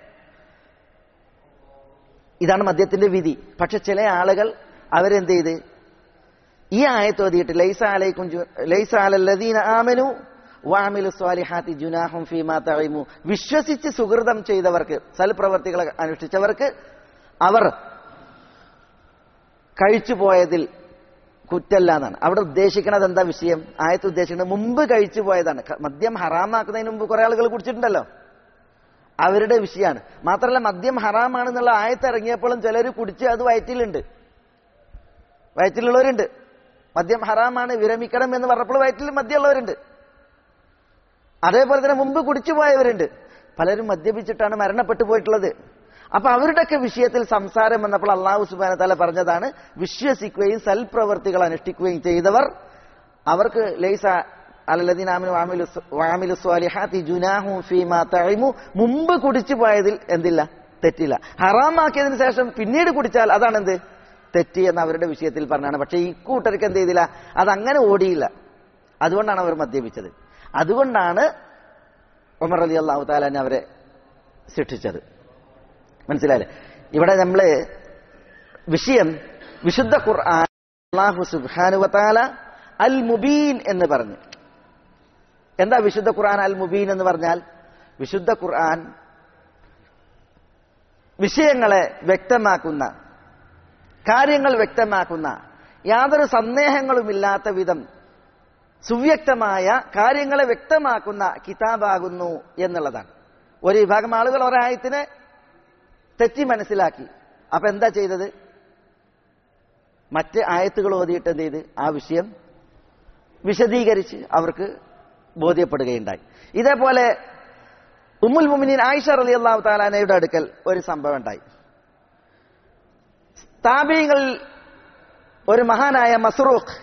ഇതാണ് മദ്യത്തിന്റെ വിധി പക്ഷെ ചില ആളുകൾ അവരെന്ത് ചെയ്ത് ഈ ആയത്തോതിയിട്ട് ലൈസ അലൈക്കും ലൈസ അലല്ലദീന ആമനു വാമിലു സ്വാലിഹാത്തി ജുനാഹും ഫീമാ തഴിമു വിശ്വസിച്ച് സുഹൃതം ചെയ്തവർക്ക് സൽപ്രവർത്തികൾ അനുഷ്ഠിച്ചവർക്ക് അവർ കഴിച്ചു പോയതിൽ കുറ്റല്ല എന്നാണ് അവിടെ ഉദ്ദേശിക്കുന്നത് എന്താ വിഷയം ആയത്ത് ഉദ്ദേശിക്കുന്നത് മുമ്പ് കഴിച്ചു പോയതാണ് മദ്യം ഹറാമാക്കുന്നതിന് മുമ്പ് കുറെ ആളുകൾ കുടിച്ചിട്ടുണ്ടല്ലോ അവരുടെ വിഷയമാണ് മാത്രമല്ല മദ്യം ഹറാമാണെന്നുള്ള ആയത്ത് ഇറങ്ങിയപ്പോഴും ചിലർ കുടിച്ച് അത് വയറ്റിലുണ്ട് വയറ്റിലുള്ളവരുണ്ട് മദ്യം ഹറാമാണ് വിരമിക്കണം എന്ന് പറഞ്ഞപ്പോൾ വയറ്റിൽ മദ്യമുള്ളവരുണ്ട് അതേപോലെ തന്നെ മുമ്പ് കുടിച്ചു പോയവരുണ്ട് പലരും മദ്യപിച്ചിട്ടാണ് മരണപ്പെട്ടു പോയിട്ടുള്ളത് അപ്പൊ അവരുടെയൊക്കെ വിഷയത്തിൽ സംസാരം വന്നപ്പോൾ അള്ളാഹു സുബാന തല പറഞ്ഞതാണ് വിശ്വസിക്കുകയും സൽപ്രവർത്തികൾ അനുഷ്ഠിക്കുകയും ചെയ്തവർ അവർക്ക് ലൈസ അലല്ലദീനാമിനു വാമിലു സ്വാലിഹാത്തി ജുനാഹു ഫീമാ തഴിമു മുമ്പ് കുടിച്ചു പോയതിൽ എന്തില്ല തെറ്റില്ല ഹറാമാക്കിയതിനു ശേഷം പിന്നീട് കുടിച്ചാൽ അതാണ് എന്ത് തെറ്റി എന്ന് അവരുടെ വിഷയത്തിൽ പറഞ്ഞാണ് പക്ഷെ ഈ കൂട്ടർക്ക് എന്ത് ചെയ്തില്ല അതങ്ങനെ ഓടിയില്ല അതുകൊണ്ടാണ് അവർ മദ്യപിച്ചത് അതുകൊണ്ടാണ് ഉമർ അലി അള്ളാഹു താലാനെ അവരെ ശിക്ഷിച്ചത് മനസ്സിലായില്ലേ ഇവിടെ നമ്മള് വിഷയം വിശുദ്ധ ഖുർആൻ അള്ളാഹു സുബാനുവത്താല അൽ മുബീൻ എന്ന് പറഞ്ഞു എന്താ വിശുദ്ധ ഖുർആൻ അൽ മുബീൻ എന്ന് പറഞ്ഞാൽ വിശുദ്ധ ഖുർആൻ വിഷയങ്ങളെ വ്യക്തമാക്കുന്ന കാര്യങ്ങൾ വ്യക്തമാക്കുന്ന യാതൊരു സന്ദേഹങ്ങളുമില്ലാത്ത വിധം സുവ്യക്തമായ കാര്യങ്ങളെ വ്യക്തമാക്കുന്ന കിതാബാകുന്നു എന്നുള്ളതാണ് ഒരു വിഭാഗം ആളുകൾ ഒരായത്തിനെ തെറ്റി മനസ്സിലാക്കി അപ്പൊ എന്താ ചെയ്തത് മറ്റ് ആയത്തുകൾ ഓതിയിട്ട് എന്ത് ചെയ്ത് ആ വിഷയം വിശദീകരിച്ച് അവർക്ക് ബോധ്യപ്പെടുകയുണ്ടായി ഇതേപോലെ ഉമ്മുൽ മുമിനീൻ ആയിഷ റലി അള്ളാഹു താലാനയുടെ അടുക്കൽ ഒരു സംഭവം ഉണ്ടായി താബീങ്ങളിൽ ഒരു മഹാനായ മസ്റൂഖ്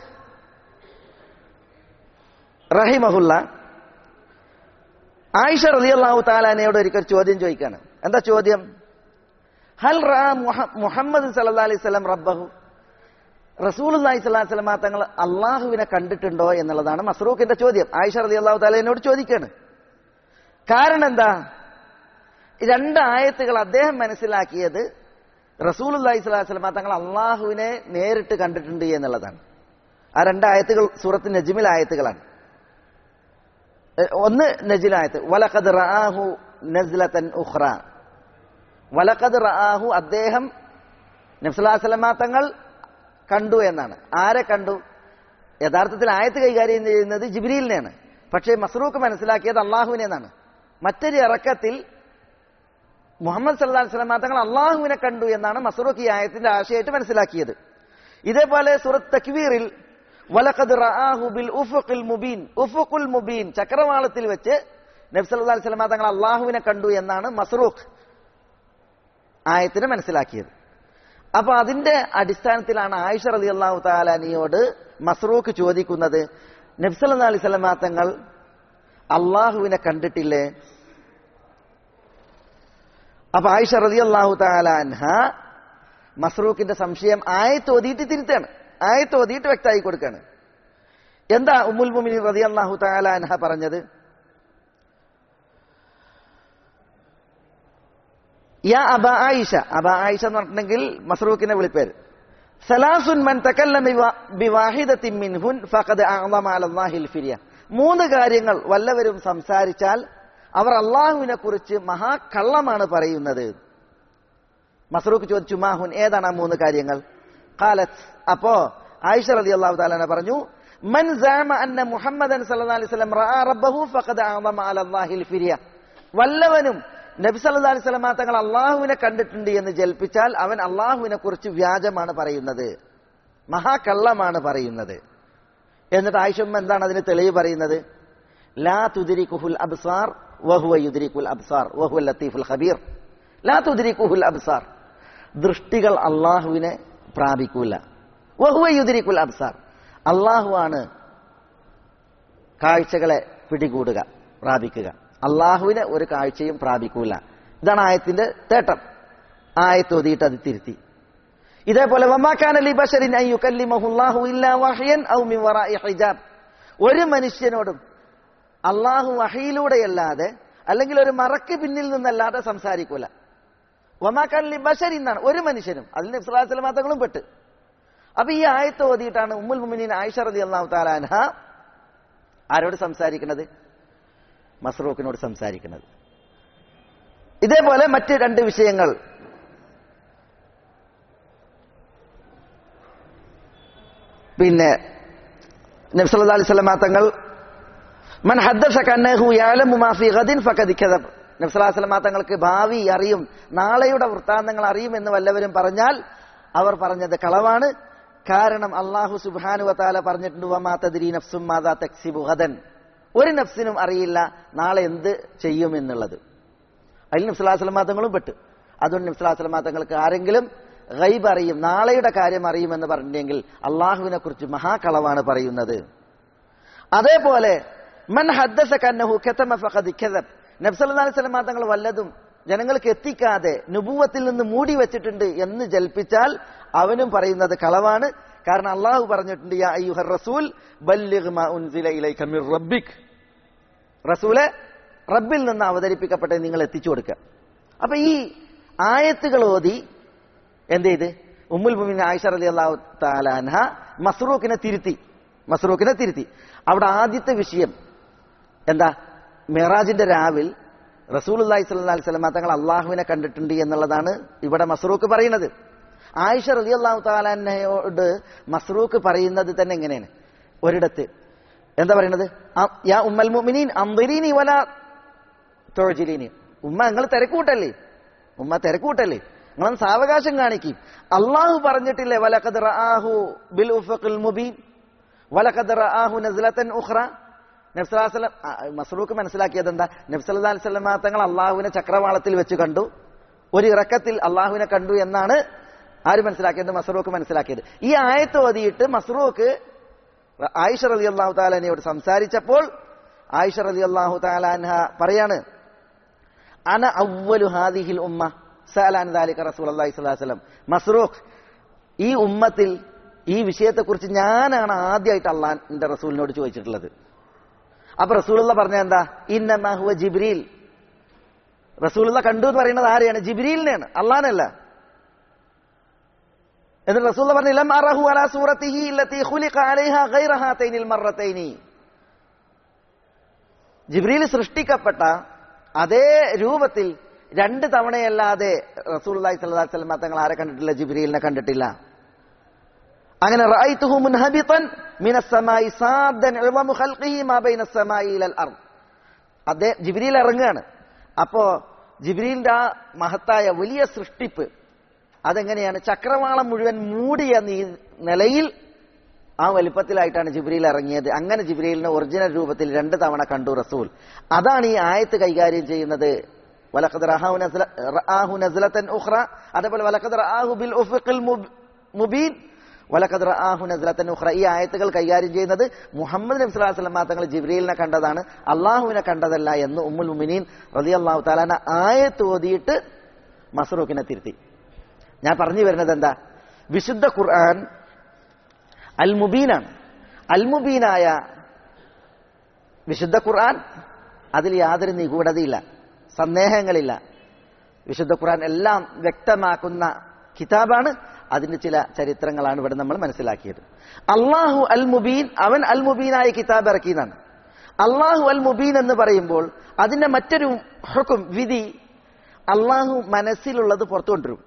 റഹിമഹുല്ല ആയിഷ റലി അള്ളാഹു താലാനയോട് ഒരിക്കൽ ചോദ്യം ചോദിക്കാണ് എന്താ ചോദ്യം ഹൽ റാ മുഹമ്മദ് സല്ലാ അലൈഹി സ്വലം റബ്ബഹു റസൂൽ അള്ളാഹി സ്വലാ സ്വലമ തങ്ങൾ അള്ളാഹുവിനെ കണ്ടിട്ടുണ്ടോ എന്നുള്ളതാണ് മസ്റൂഖിന്റെ ചോദ്യം ആയിഷ റലി അള്ളാഹു താലേനോട് ചോദിക്കാണ് കാരണം എന്താ രണ്ട് ആയത്തുകൾ അദ്ദേഹം മനസ്സിലാക്കിയത് റസൂൽ അള്ളാഹി സ്വലാ സ്വലമ തങ്ങൾ അള്ളാഹുവിനെ നേരിട്ട് കണ്ടിട്ടുണ്ട് എന്നുള്ളതാണ് ആ രണ്ട് ആയത്തുകൾ സൂറത്ത് നജ്മിൽ ആയത്തുകളാണ് ഒന്ന് നജിലായത്ത് വലഖദ് റാഹു നസ്ലതൻ ഉഖ്റ വലഖദ് റാഹു അദ്ദേഹം നബ്സലാസ്ലമ തങ്ങൾ കണ്ടു എന്നാണ് ആരെ കണ്ടു യഥാർത്ഥത്തിൽ ആയത്ത് കൈകാര്യം ചെയ്യുന്നത് ജിബ്രീലിനെയാണ് പക്ഷേ മസ്റൂഖ് മനസ്സിലാക്കിയത് അള്ളാഹുവിനെ എന്നാണ് മറ്റൊരു ഇറക്കത്തിൽ മുഹമ്മദ് സല്ലാ സ്വലമ തങ്ങൾ അള്ളാഹുവിനെ കണ്ടു എന്നാണ് മസ്റൂഖ് ഈ ആയത്തിന്റെ ആശയമായിട്ട് മനസ്സിലാക്കിയത് ഇതേപോലെ സുറത്ത് തക്വീറിൽ വലഖദ് റആഹു ബിൽ ഉഫുഖിൽ മുബീൻ ഉഫുഖുൽ മുബീൻ ചക്രവാളത്തിൽ വെച്ച് നബ്സല്ലാ സ്വലമ തങ്ങൾ അള്ളാഹുവിനെ കണ്ടു എന്നാണ് മസ്റൂഖ് ആയത്തിന് മനസ്സിലാക്കിയത് അപ്പൊ അതിന്റെ അടിസ്ഥാനത്തിലാണ് ആയിഷ റലി അള്ളാഹു താലാനിയോട് മസ്റൂഖ് ചോദിക്കുന്നത് നബ്സല്ലാ അലൈഹി സ്വലമ തങ്ങൾ അള്ളാഹുവിനെ കണ്ടിട്ടില്ലേ അപ്പൊ ആയിഷ റലി അള്ളാഹു താലാൻഹ മസ്റൂഖിന്റെ സംശയം ആയത്ത് ഓതിയിട്ട് തിരുത്താണ് ആയത്ത് ഓതിയിട്ട് വ്യക്തമായി കൊടുക്കാണ് എന്താ ഉമ്മുൽ മുമിനി റതി അള്ളാഹു താലാൻഹ പറഞ്ഞത് യാ അബ ആയിഷ അബ ആയിഷ എന്ന് പറഞ്ഞിട്ടുണ്ടെങ്കിൽ മസ്റൂഖിന്റെ വിളിപ്പേര് സലാസുൻ മൻ തക്കല്ലമ ബിവാഹിദത്തിൻ മിൻഹുൻ ഫഖദ് അഅ്ളമ അലല്ലാഹിൽ ഫിരിയ മൂന്ന് കാര്യങ്ങൾ വല്ലവരും സംസാരിച്ചാൽ അവർ അള്ളാഹുവിനെ കുറിച്ച് മഹാകള്ളമാണ് പറയുന്നത് മസ്റൂഖ് ചോദിച്ചു മാഹുൻ ഏതാണ് ആ മൂന്ന് കാര്യങ്ങൾ കാലത്ത് അപ്പോ ആയിഷ റതി അള്ളാഹു താലാന പറഞ്ഞു മൻ സാമ അന്ന മുഹമ്മദൻ സല്ലല്ലാഹു അലൈഹി വസല്ലം റഅ റബ്ബഹു ഫഖദ് അഅ്ളമ അലല്ലാഹിൽ ഫിരിയ വല്ലവനും നബി സല്ലല്ലാഹു അലൈഹി വസല്ലം തങ്ങൾ അള്ളാഹുവിനെ കണ്ടിട്ടുണ്ട് എന്ന് ജൽപ്പിച്ചാൽ അവൻ അള്ളാഹുവിനെ കുറിച്ച് വ്യാജമാണ് പറയുന്നത് മഹാകള്ളമാണ് പറയുന്നത് എന്നിട്ട് ആയിഷമ്മ എന്താണ് അതിന് തെളിവ് പറയുന്നത് ലാ തുദിരിക്കുഹുൽ അബ്സാർ വഹുവ യുദിരിക്കുൽ അബ്സാർ വഹുവൽ ലത്തീഫുൽ ഖബീർ ലാ തുദിരിക്കുഹുൽ അബ്സാർ ദൃഷ്ടികൾ അള്ളാഹുവിനെ പ്രാപിക്കൂല വഹുവ യുദിരിക്കുൽ അബ്സാർ അള്ളാഹുവാണ് കാഴ്ചകളെ പിടികൂടുക പ്രാപിക്കുക അള്ളാഹുവിനെ ഒരു കാഴ്ചയും പ്രാപിക്കൂല ഇതാണ് ആയത്തിന്റെ തേട്ടം ആയത്ത് ഓതിയിട്ട് അത് തിരുത്തി ഇതേപോലെ ഒരു മനുഷ്യനോടും അള്ളാഹു വഹയിലൂടെയല്ലാതെ അല്ലെങ്കിൽ ഒരു മറക്ക് പിന്നിൽ നിന്നല്ലാതെ സംസാരിക്കൂല വമാക്കാൻ ലി ബഷരി എന്നാണ് ഒരു മനുഷ്യനും അതിൽ ഇസ്ലാസ്ലം മാത്രങ്ങളും പെട്ട് അപ്പൊ ഈ ആയത്ത് ഓതിയിട്ടാണ് ഉമ്മുൽ മുമിനീൻ ആയിഷ റതി അള്ളാഹു താലാൻഹ ആരോട് സംസാരിക്കുന്നത് മസ്റൂഖിനോട് സംസാരിക്കുന്നത് ഇതേപോലെ മറ്റ് രണ്ട് വിഷയങ്ങൾ പിന്നെ നബ്സല്ലാ അലൈഹി സ്വലമ തങ്ങൾ മൻ ഹദ്ദസക അന്നഹു യഅലമു മാ ഫീ ഗദിൻ ഫഖദ് കദബ് നബ്സലാസ്ലമാ തങ്ങൾക്ക് ഭാവി അറിയും നാളെയുടെ വൃത്താന്തങ്ങൾ അറിയും എന്ന് വല്ലവരും പറഞ്ഞാൽ അവർ പറഞ്ഞത് കളവാണ് കാരണം അള്ളാഹു സുബാനു വത്താല പറഞ്ഞിട്ടുണ്ട് വമാതദ്രി നഫ്സും മാതാ തക്സിബു ഹദൻ ഒരു നഫ്സിനും അറിയില്ല നാളെ എന്ത് ചെയ്യും എന്നുള്ളത് അതിൽ നബ്സലാസ്ലമാ തങ്ങളും പെട്ട് അതുകൊണ്ട് നബ്സലാസ്ലമാ തങ്ങൾക്ക് ആരെങ്കിലും ഗൈബ് അറിയും നാളെയുടെ കാര്യം അറിയുമെന്ന് പറഞ്ഞിട്ടുണ്ടെങ്കിൽ അള്ളാഹുവിനെ കുറിച്ച് മഹാകളവാണ് പറയുന്നത് അതേപോലെ മൻ ഹദ്ദസ കന്നഹു കതമ ഫഖദ് കദബ് നബ്സല്ലാ അലൈഹി സ്വലമാ തങ്ങൾ വല്ലതും ജനങ്ങൾക്ക് എത്തിക്കാതെ നുപൂവത്തിൽ നിന്ന് മൂടി വെച്ചിട്ടുണ്ട് എന്ന് ജൽപ്പിച്ചാൽ അവനും പറയുന്നത് കളവാണ് കാരണം അള്ളാഹു പറഞ്ഞിട്ടുണ്ട് യാ അയ്യുഹർ റസൂൽ ബല്ലിഗ് മാ ഉൻസില ഇലൈക മിർ റബ്ബിക് റസൂലെ റബ്ബിൽ നിന്ന് അവതരിപ്പിക്കപ്പെട്ടത് നിങ്ങൾ എത്തിച്ചു കൊടുക്കുക അപ്പൊ ഈ ആയത്തുകൾ ഓതി എന്ത് ചെയ്ത് ഉമ്മുൽ മുമിൻ ആയിഷ അലി അള്ളാഹു താലാൻഹ മസ്റൂഖിനെ തിരുത്തി മസ്റൂഖിനെ തിരുത്തി അവിടെ ആദ്യത്തെ വിഷയം എന്താ മെഹറാജിന്റെ രാവിൽ റസൂലുല്ലാഹി സ്വല്ലല്ലാഹി അലൈഹി വസല്ലം തങ്ങൾ അള്ളാഹുവിനെ കണ്ടിട്ടുണ്ട് എന്നുള്ളതാണ് ഇവിടെ മസ്റൂഖ് പറയുന്നത് ആയിഷ റലി അള്ളാഹു താലാനയോട് മസ്റൂഖ് പറയുന്നത് തന്നെ എങ്ങനെയാണ് ഒരിടത്ത് എന്താ പറയുന്നത് ആ- യാ ഉമ്മൽ മുഅ്മിനീൻ അംദിരീനി വല തൊഴിലീനി ഉമ്മ നിങ്ങൾ തിരക്കൂട്ടല്ലേ ഉമ്മ തിരക്കൂട്ടല്ലേ നിങ്ങളൊന്ന് സാവകാശം കാണിക്കും അള്ളാഹു പറഞ്ഞിട്ടില്ലേ വലഖദ് റആഹു ബിൽ ഉഫഖിൽ മുബീൻ വലഖദ് റആഹു നസ്ലതൻ ഉഖ്റ നബ്സലാസ്ലം മസ്റൂഖ് മനസ്സിലാക്കിയത് എന്താ നബ്സല്ലാ അലിസ്ലാം തങ്ങൾ അള്ളാഹുവിനെ ചക്രവാളത്തിൽ വെച്ച് കണ്ടു ഒരു ഇറക്കത്തിൽ അള്ളാഹുവിനെ കണ്ടു എന്നാണ് ആര് മനസ്സിലാക്കിയത് മസ്റൂഖ് മനസ്സിലാക്കിയത് ഈ ആയത്ത് ഓതിയിട്ട് മസ്റൂഖ് ആയിഷ റലി അള്ളാഹു താലാനയോട് സംസാരിച്ചപ്പോൾ ആയിഷ റലി അള്ളാഹു താലാൻഹ പറയാണ് അന അവലു ഹാദിഹിൽ ഉമ്മ സലാൻ ദാലിക റസൂൽ അള്ളാഹി സ്വലാസ്ലം മസ്റൂഖ് ഈ ഉമ്മത്തിൽ ഈ വിഷയത്തെക്കുറിച്ച് ഞാനാണ് ആദ്യമായിട്ട് അള്ളാഹിന്റെ റസൂലിനോട് ചോദിച്ചിട്ടുള്ളത് അപ്പൊ റസൂലുള്ള പറഞ്ഞ എന്താ ഇന്നഹുവ ജിബ്രീൽ റസൂലുള്ള കണ്ടു എന്ന് പറയുന്നത് ആരെയാണ് ജിബ്രീലിനെയാണ് അള്ളാനല്ല എന്നിട്ട് റസൂലുള്ള പറഞ്ഞു ലം അറഹു അലാ സൂറത്തിഹി ഇല്ലത്തി ഖുലിഖ അലൈഹ ഗൈറ ഹാതൈനിൽ മറത്തൈനി ജിബ്രീൽ സൃഷ്ടിക്കപ്പെട്ട അതേ രൂപത്തിൽ രണ്ട് തവണയല്ലാതെ റസൂലുള്ളാഹി സ്വല്ലല്ലാഹി അലൈഹി വസല്ലം തങ്ങൾ ആരെ കണ്ടിട്ടില്ല ജിബ്രീലിനെ കണ്ടിട്ടില്ല അങ്ങനെ റഅയ്തുഹു മുൻഹബിതൻ മിനസ് സമായി സാദൻ ഇളമു ഖൽഖിഹി മാ ബൈന സമായി ഇലൽ അർദ് അതേ ജിബ്രീൽ ഇറങ്ങുകയാണ് അപ്പോ ജിബ്രീലിന്റെ ആ മഹത്തായ വലിയ സൃഷ്ടിപ്പ് അതെങ്ങനെയാണ് ചക്രവാളം മുഴുവൻ മൂടിയ നീ- നിലയിൽ ആ വലിപ്പത്തിലായിട്ടാണ് ജിബ്രീൽ ഇറങ്ങിയത് അങ്ങനെ ജിബ്രീലിനെ ഒറിജിനൽ രൂപത്തിൽ രണ്ട് തവണ കണ്ടു റസൂൽ അതാണ് ഈ ആയത്ത് കൈകാര്യം ചെയ്യുന്നത് വലഖദ് റആഹു നസ്ല- റആഹു നസ്ലതൻ ഉഖ്റ അതേപോലെ വലഖദ് റആഹു ബിൽ ഉഫഖിൽ മുബ്- മുബീൻ വലഖദ് റആഹു നസ്ലതൻ ഉഖ്റ ഈ ആയത്തുകൾ കൈകാര്യം ചെയ്യുന്നത് മുഹമ്മദ് നബി സ്വല്ലല്ലാഹു അലൈഹി വസല്ലം തങ്ങൾ ജിബ്രീലിനെ കണ്ടതാണ് അള്ളാഹുവിനെ കണ്ടതല്ല എന്ന് ഉമ്മുൽ മുമിനീൻ റളിയല്ലാഹു തആലാന ആയത്ത് ഓതിയിട്ട് മസ്റൂഖിനെ തിരുത്തി ഞാൻ പറഞ്ഞു വരുന്നത് എന്താ വിശുദ്ധ ഖുർആൻ അൽ മുബീനാണ് അൽ മുബീനായ വിശുദ്ധ ഖുർആൻ അതിൽ യാതൊരു നിഗൂഢതയില്ല സന്ദേഹങ്ങളില്ല വിശുദ്ധ ഖുർആൻ എല്ലാം വ്യക്തമാക്കുന്ന കിതാബാണ് അതിന്റെ ചില ചരിത്രങ്ങളാണ് ഇവിടെ നമ്മൾ മനസ്സിലാക്കിയത് അള്ളാഹു അൽ മുബീൻ അവൻ അൽ മുബീനായ കിതാബ് ഇറക്കിയതാണ് അള്ളാഹു അൽ മുബീൻ എന്ന് പറയുമ്പോൾ അതിന്റെ മറ്റൊരു ഹുക്കും വിധി അള്ളാഹു മനസ്സിലുള്ളത് പുറത്തു കൊണ്ടുവരും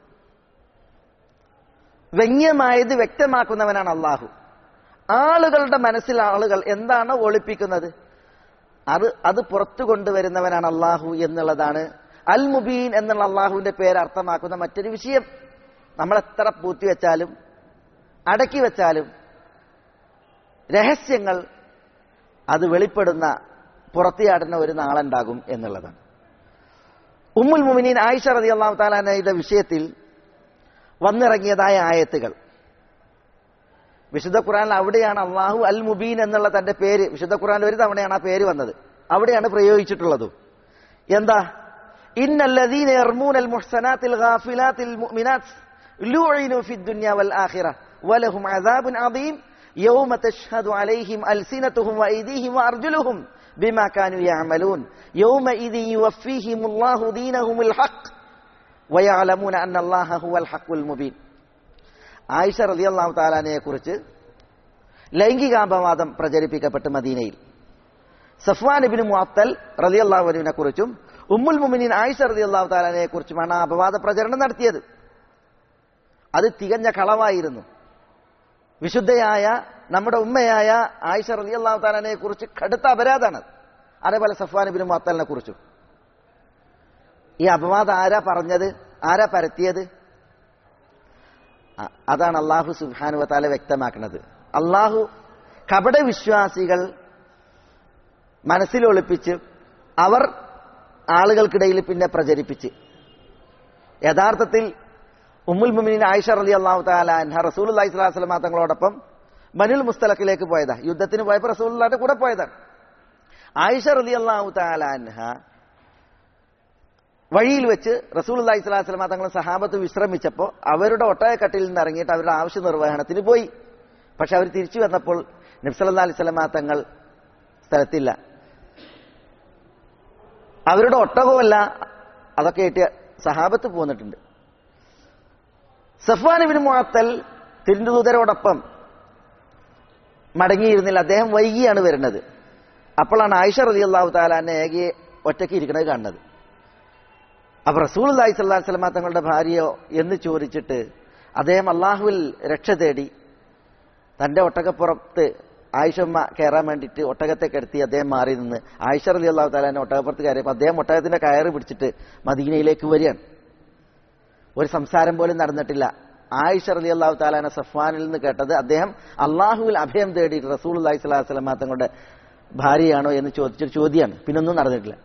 വ്യംഗ്യമായത് വ്യക്തമാക്കുന്നവനാണ് അള്ളാഹു ആളുകളുടെ മനസ്സിൽ ആളുകൾ എന്താണ് ഒളിപ്പിക്കുന്നത് അത് അത് പുറത്തു കൊണ്ടുവരുന്നവനാണ് അള്ളാഹു എന്നുള്ളതാണ് അൽ മുബീൻ എന്നുള്ള അള്ളാഹുവിന്റെ പേര് അർത്ഥമാക്കുന്ന മറ്റൊരു വിഷയം നമ്മൾ എത്ര പൂത്തി വെച്ചാലും അടക്കി വെച്ചാലും രഹസ്യങ്ങൾ അത് വെളിപ്പെടുന്ന പുറത്തിയാടുന്ന ഒരു നാളുണ്ടാകും എന്നുള്ളതാണ് ഉമ്മുൽ മുമിനീൻ ആയിഷ റതി അള്ളാഹു താലാനയുടെ വിഷയത്തിൽ വന്നിറങ്ങിയതായ ആയത്തുകൾ വിശുദ്ധ ഖുറാനിൽ അവിടെയാണ് അള്ളാഹു അൽ മുബീൻ എന്നുള്ള തന്റെ പേര് വിശുദ്ധ ഖുറാനിൽ ഒരു തവണയാണ് ആ പേര് വന്നത് അവിടെയാണ് പ്രയോഗിച്ചിട്ടുള്ളത് എന്താ ഇന്നല്ലദീന യർമൂന അൽ മുഹ്സനാത്തിൽ ഗാഫിലാത്തിൽ മുഅ്മിനാത്ത് ലൂഇനു ഫിദ് ദുനിയ വൽ ആഖിറ വലഹും അദാബുൻ അദീം യൗമ തഷ്ഹദു അലൈഹിം അൽസിനതുഹും വഅയ്ദീഹിം വഅർജുലുഹും ബിമാ കാനൂ യഅമലൂൻ യൗമഇദി യുവഫീഹിമുല്ലാഹു ദീനഹുമുൽ ഹഖ് വയഅലമൂന അന്ന അല്ലാഹ ഹുവൽ ഹഖുൽ മുബീൻ ആയിഷ റളിയല്ലാഹു തആലാനെ കുറിച്ച് ലൈംഗികാപവാദം പ്രചരിപ്പിക്കപ്പെട്ട് മദീനയിൽ സഫ്വാൻ ഇബ്നു മുഅത്തൽ റളിയല്ലാഹു അൻഹുവിനെ കുറിച്ചും ഉമ്മുൽ മുഅ്മിനീൻ ആയിഷ റളിയല്ലാഹു തആലാനെ കുറിച്ചുമാണ് ആ അപവാദ പ്രചരണം നടത്തിയത് അത് തികഞ്ഞ കളവായിരുന്നു വിശുദ്ധയായ നമ്മുടെ ഉമ്മയായ ആയിഷ റളിയല്ലാഹു തആലാനെ കുറിച്ച് കടുത്ത അപരാധാണ് അതേപോലെ സഫ്വാൻ ഇബ്നു മുഅത്തലിനെ കുറിച്ചും ഈ അപവാദം ആരാ പറഞ്ഞത് ആരാ പരത്തിയത് അ- അതാണ് അള്ളാഹു സുബാനുവത്താല വ്യക്തമാക്കുന്നത് അള്ളാഹു കപട വിശ്വാസികൾ മനസ്സിലൊളിപ്പിച്ച് അവർ ആളുകൾക്കിടയിൽ പിന്നെ പ്രചരിപ്പിച്ച് യഥാർത്ഥത്തിൽ ഉമ്മുൽ മുമിനിൻ ആയിഷ റലി അള്ളാഹു താലാൻഹ റസൂൽ അള്ളഹി സ്വലാസ്ലമ തങ്ങളോടൊപ്പം ബനുൽ മുസ്തലക്കിലേക്ക് പോയതാ യുദ്ധത്തിന് പോയപ്പോൾ റസൂലുള്ളാന്റെ കൂടെ പോയതാണ് ആയിഷ റലി അള്ളാഹു താലാൻഹ വഴിയിൽ വെച്ച് റസൂൽ അള്ളഹി സ്വലാസ്ലമ തങ്ങൾ സഹാബത്ത് വിശ്രമിച്ചപ്പോൾ അവരുടെ ഒട്ടകക്കട്ടിൽ നിന്ന് ഇറങ്ങിയിട്ട് അവരുടെ ആവശ്യ നിർവഹണത്തിന് പോയി പക്ഷെ അവർ തിരിച്ചു വന്നപ്പോൾ നബ്സല്ലാ അലൈഹി സ്വലമ തങ്ങൾ സ്ഥലത്തില്ല അവരുടെ ഒട്ടകമല്ല അതൊക്കെ ആയിട്ട് സഹാബത്ത് പോന്നിട്ടുണ്ട് സഫ്വാനുബിന് മുഅത്തൽ തിരുണ്ടുദൂതരോടൊപ്പം മടങ്ങിയിരുന്നില്ല അദ്ദേഹം വൈകിയാണ് വരുന്നത് അപ്പോഴാണ് ആയിഷ റലി അള്ളാഹു താലാന്റെ ഏകയെ ഒറ്റയ്ക്ക് ഇരിക്കുന്നത് കാണുന്നത് അപ്പൊ റസൂൽ അള്ളാഹി സ്വല്ലാ സ്വലമ തങ്ങളുടെ ഭാര്യയോ എന്ന് ചോദിച്ചിട്ട് അദ്ദേഹം അള്ളാഹുവിൽ രക്ഷ തേടി തന്റെ ഒട്ടകപ്പുറത്ത് ആയിഷമ്മ കയറാൻ വേണ്ടിയിട്ട് ഒട്ടകത്തെ കിടത്തി അദ്ദേഹം മാറി നിന്ന് ആയിഷ അലി അള്ളാഹു താലാനെ ഒട്ടകപ്പുറത്ത് കയറിയപ്പോൾ അദ്ദേഹം ഒട്ടകത്തിന്റെ കയറ് പിടിച്ചിട്ട് മദീനയിലേക്ക് വരികയാണ് ഒരു സംസാരം പോലും നടന്നിട്ടില്ല ആയിഷ അലി അള്ളാഹു താലാന സഫ്വാനിൽ നിന്ന് കേട്ടത് അദ്ദേഹം അള്ളാഹുവിൽ അഭയം തേടിയിട്ട് റസൂൽ അള്ളാഹി സ്വലാഹു സ്വലമ തങ്ങളുടെ ഭാര്യയാണോ എന്ന് ചോദിച്ചൊരു ചോദ്യമാണ് പിന്നൊന്നും നടന്നിട്ടില്ല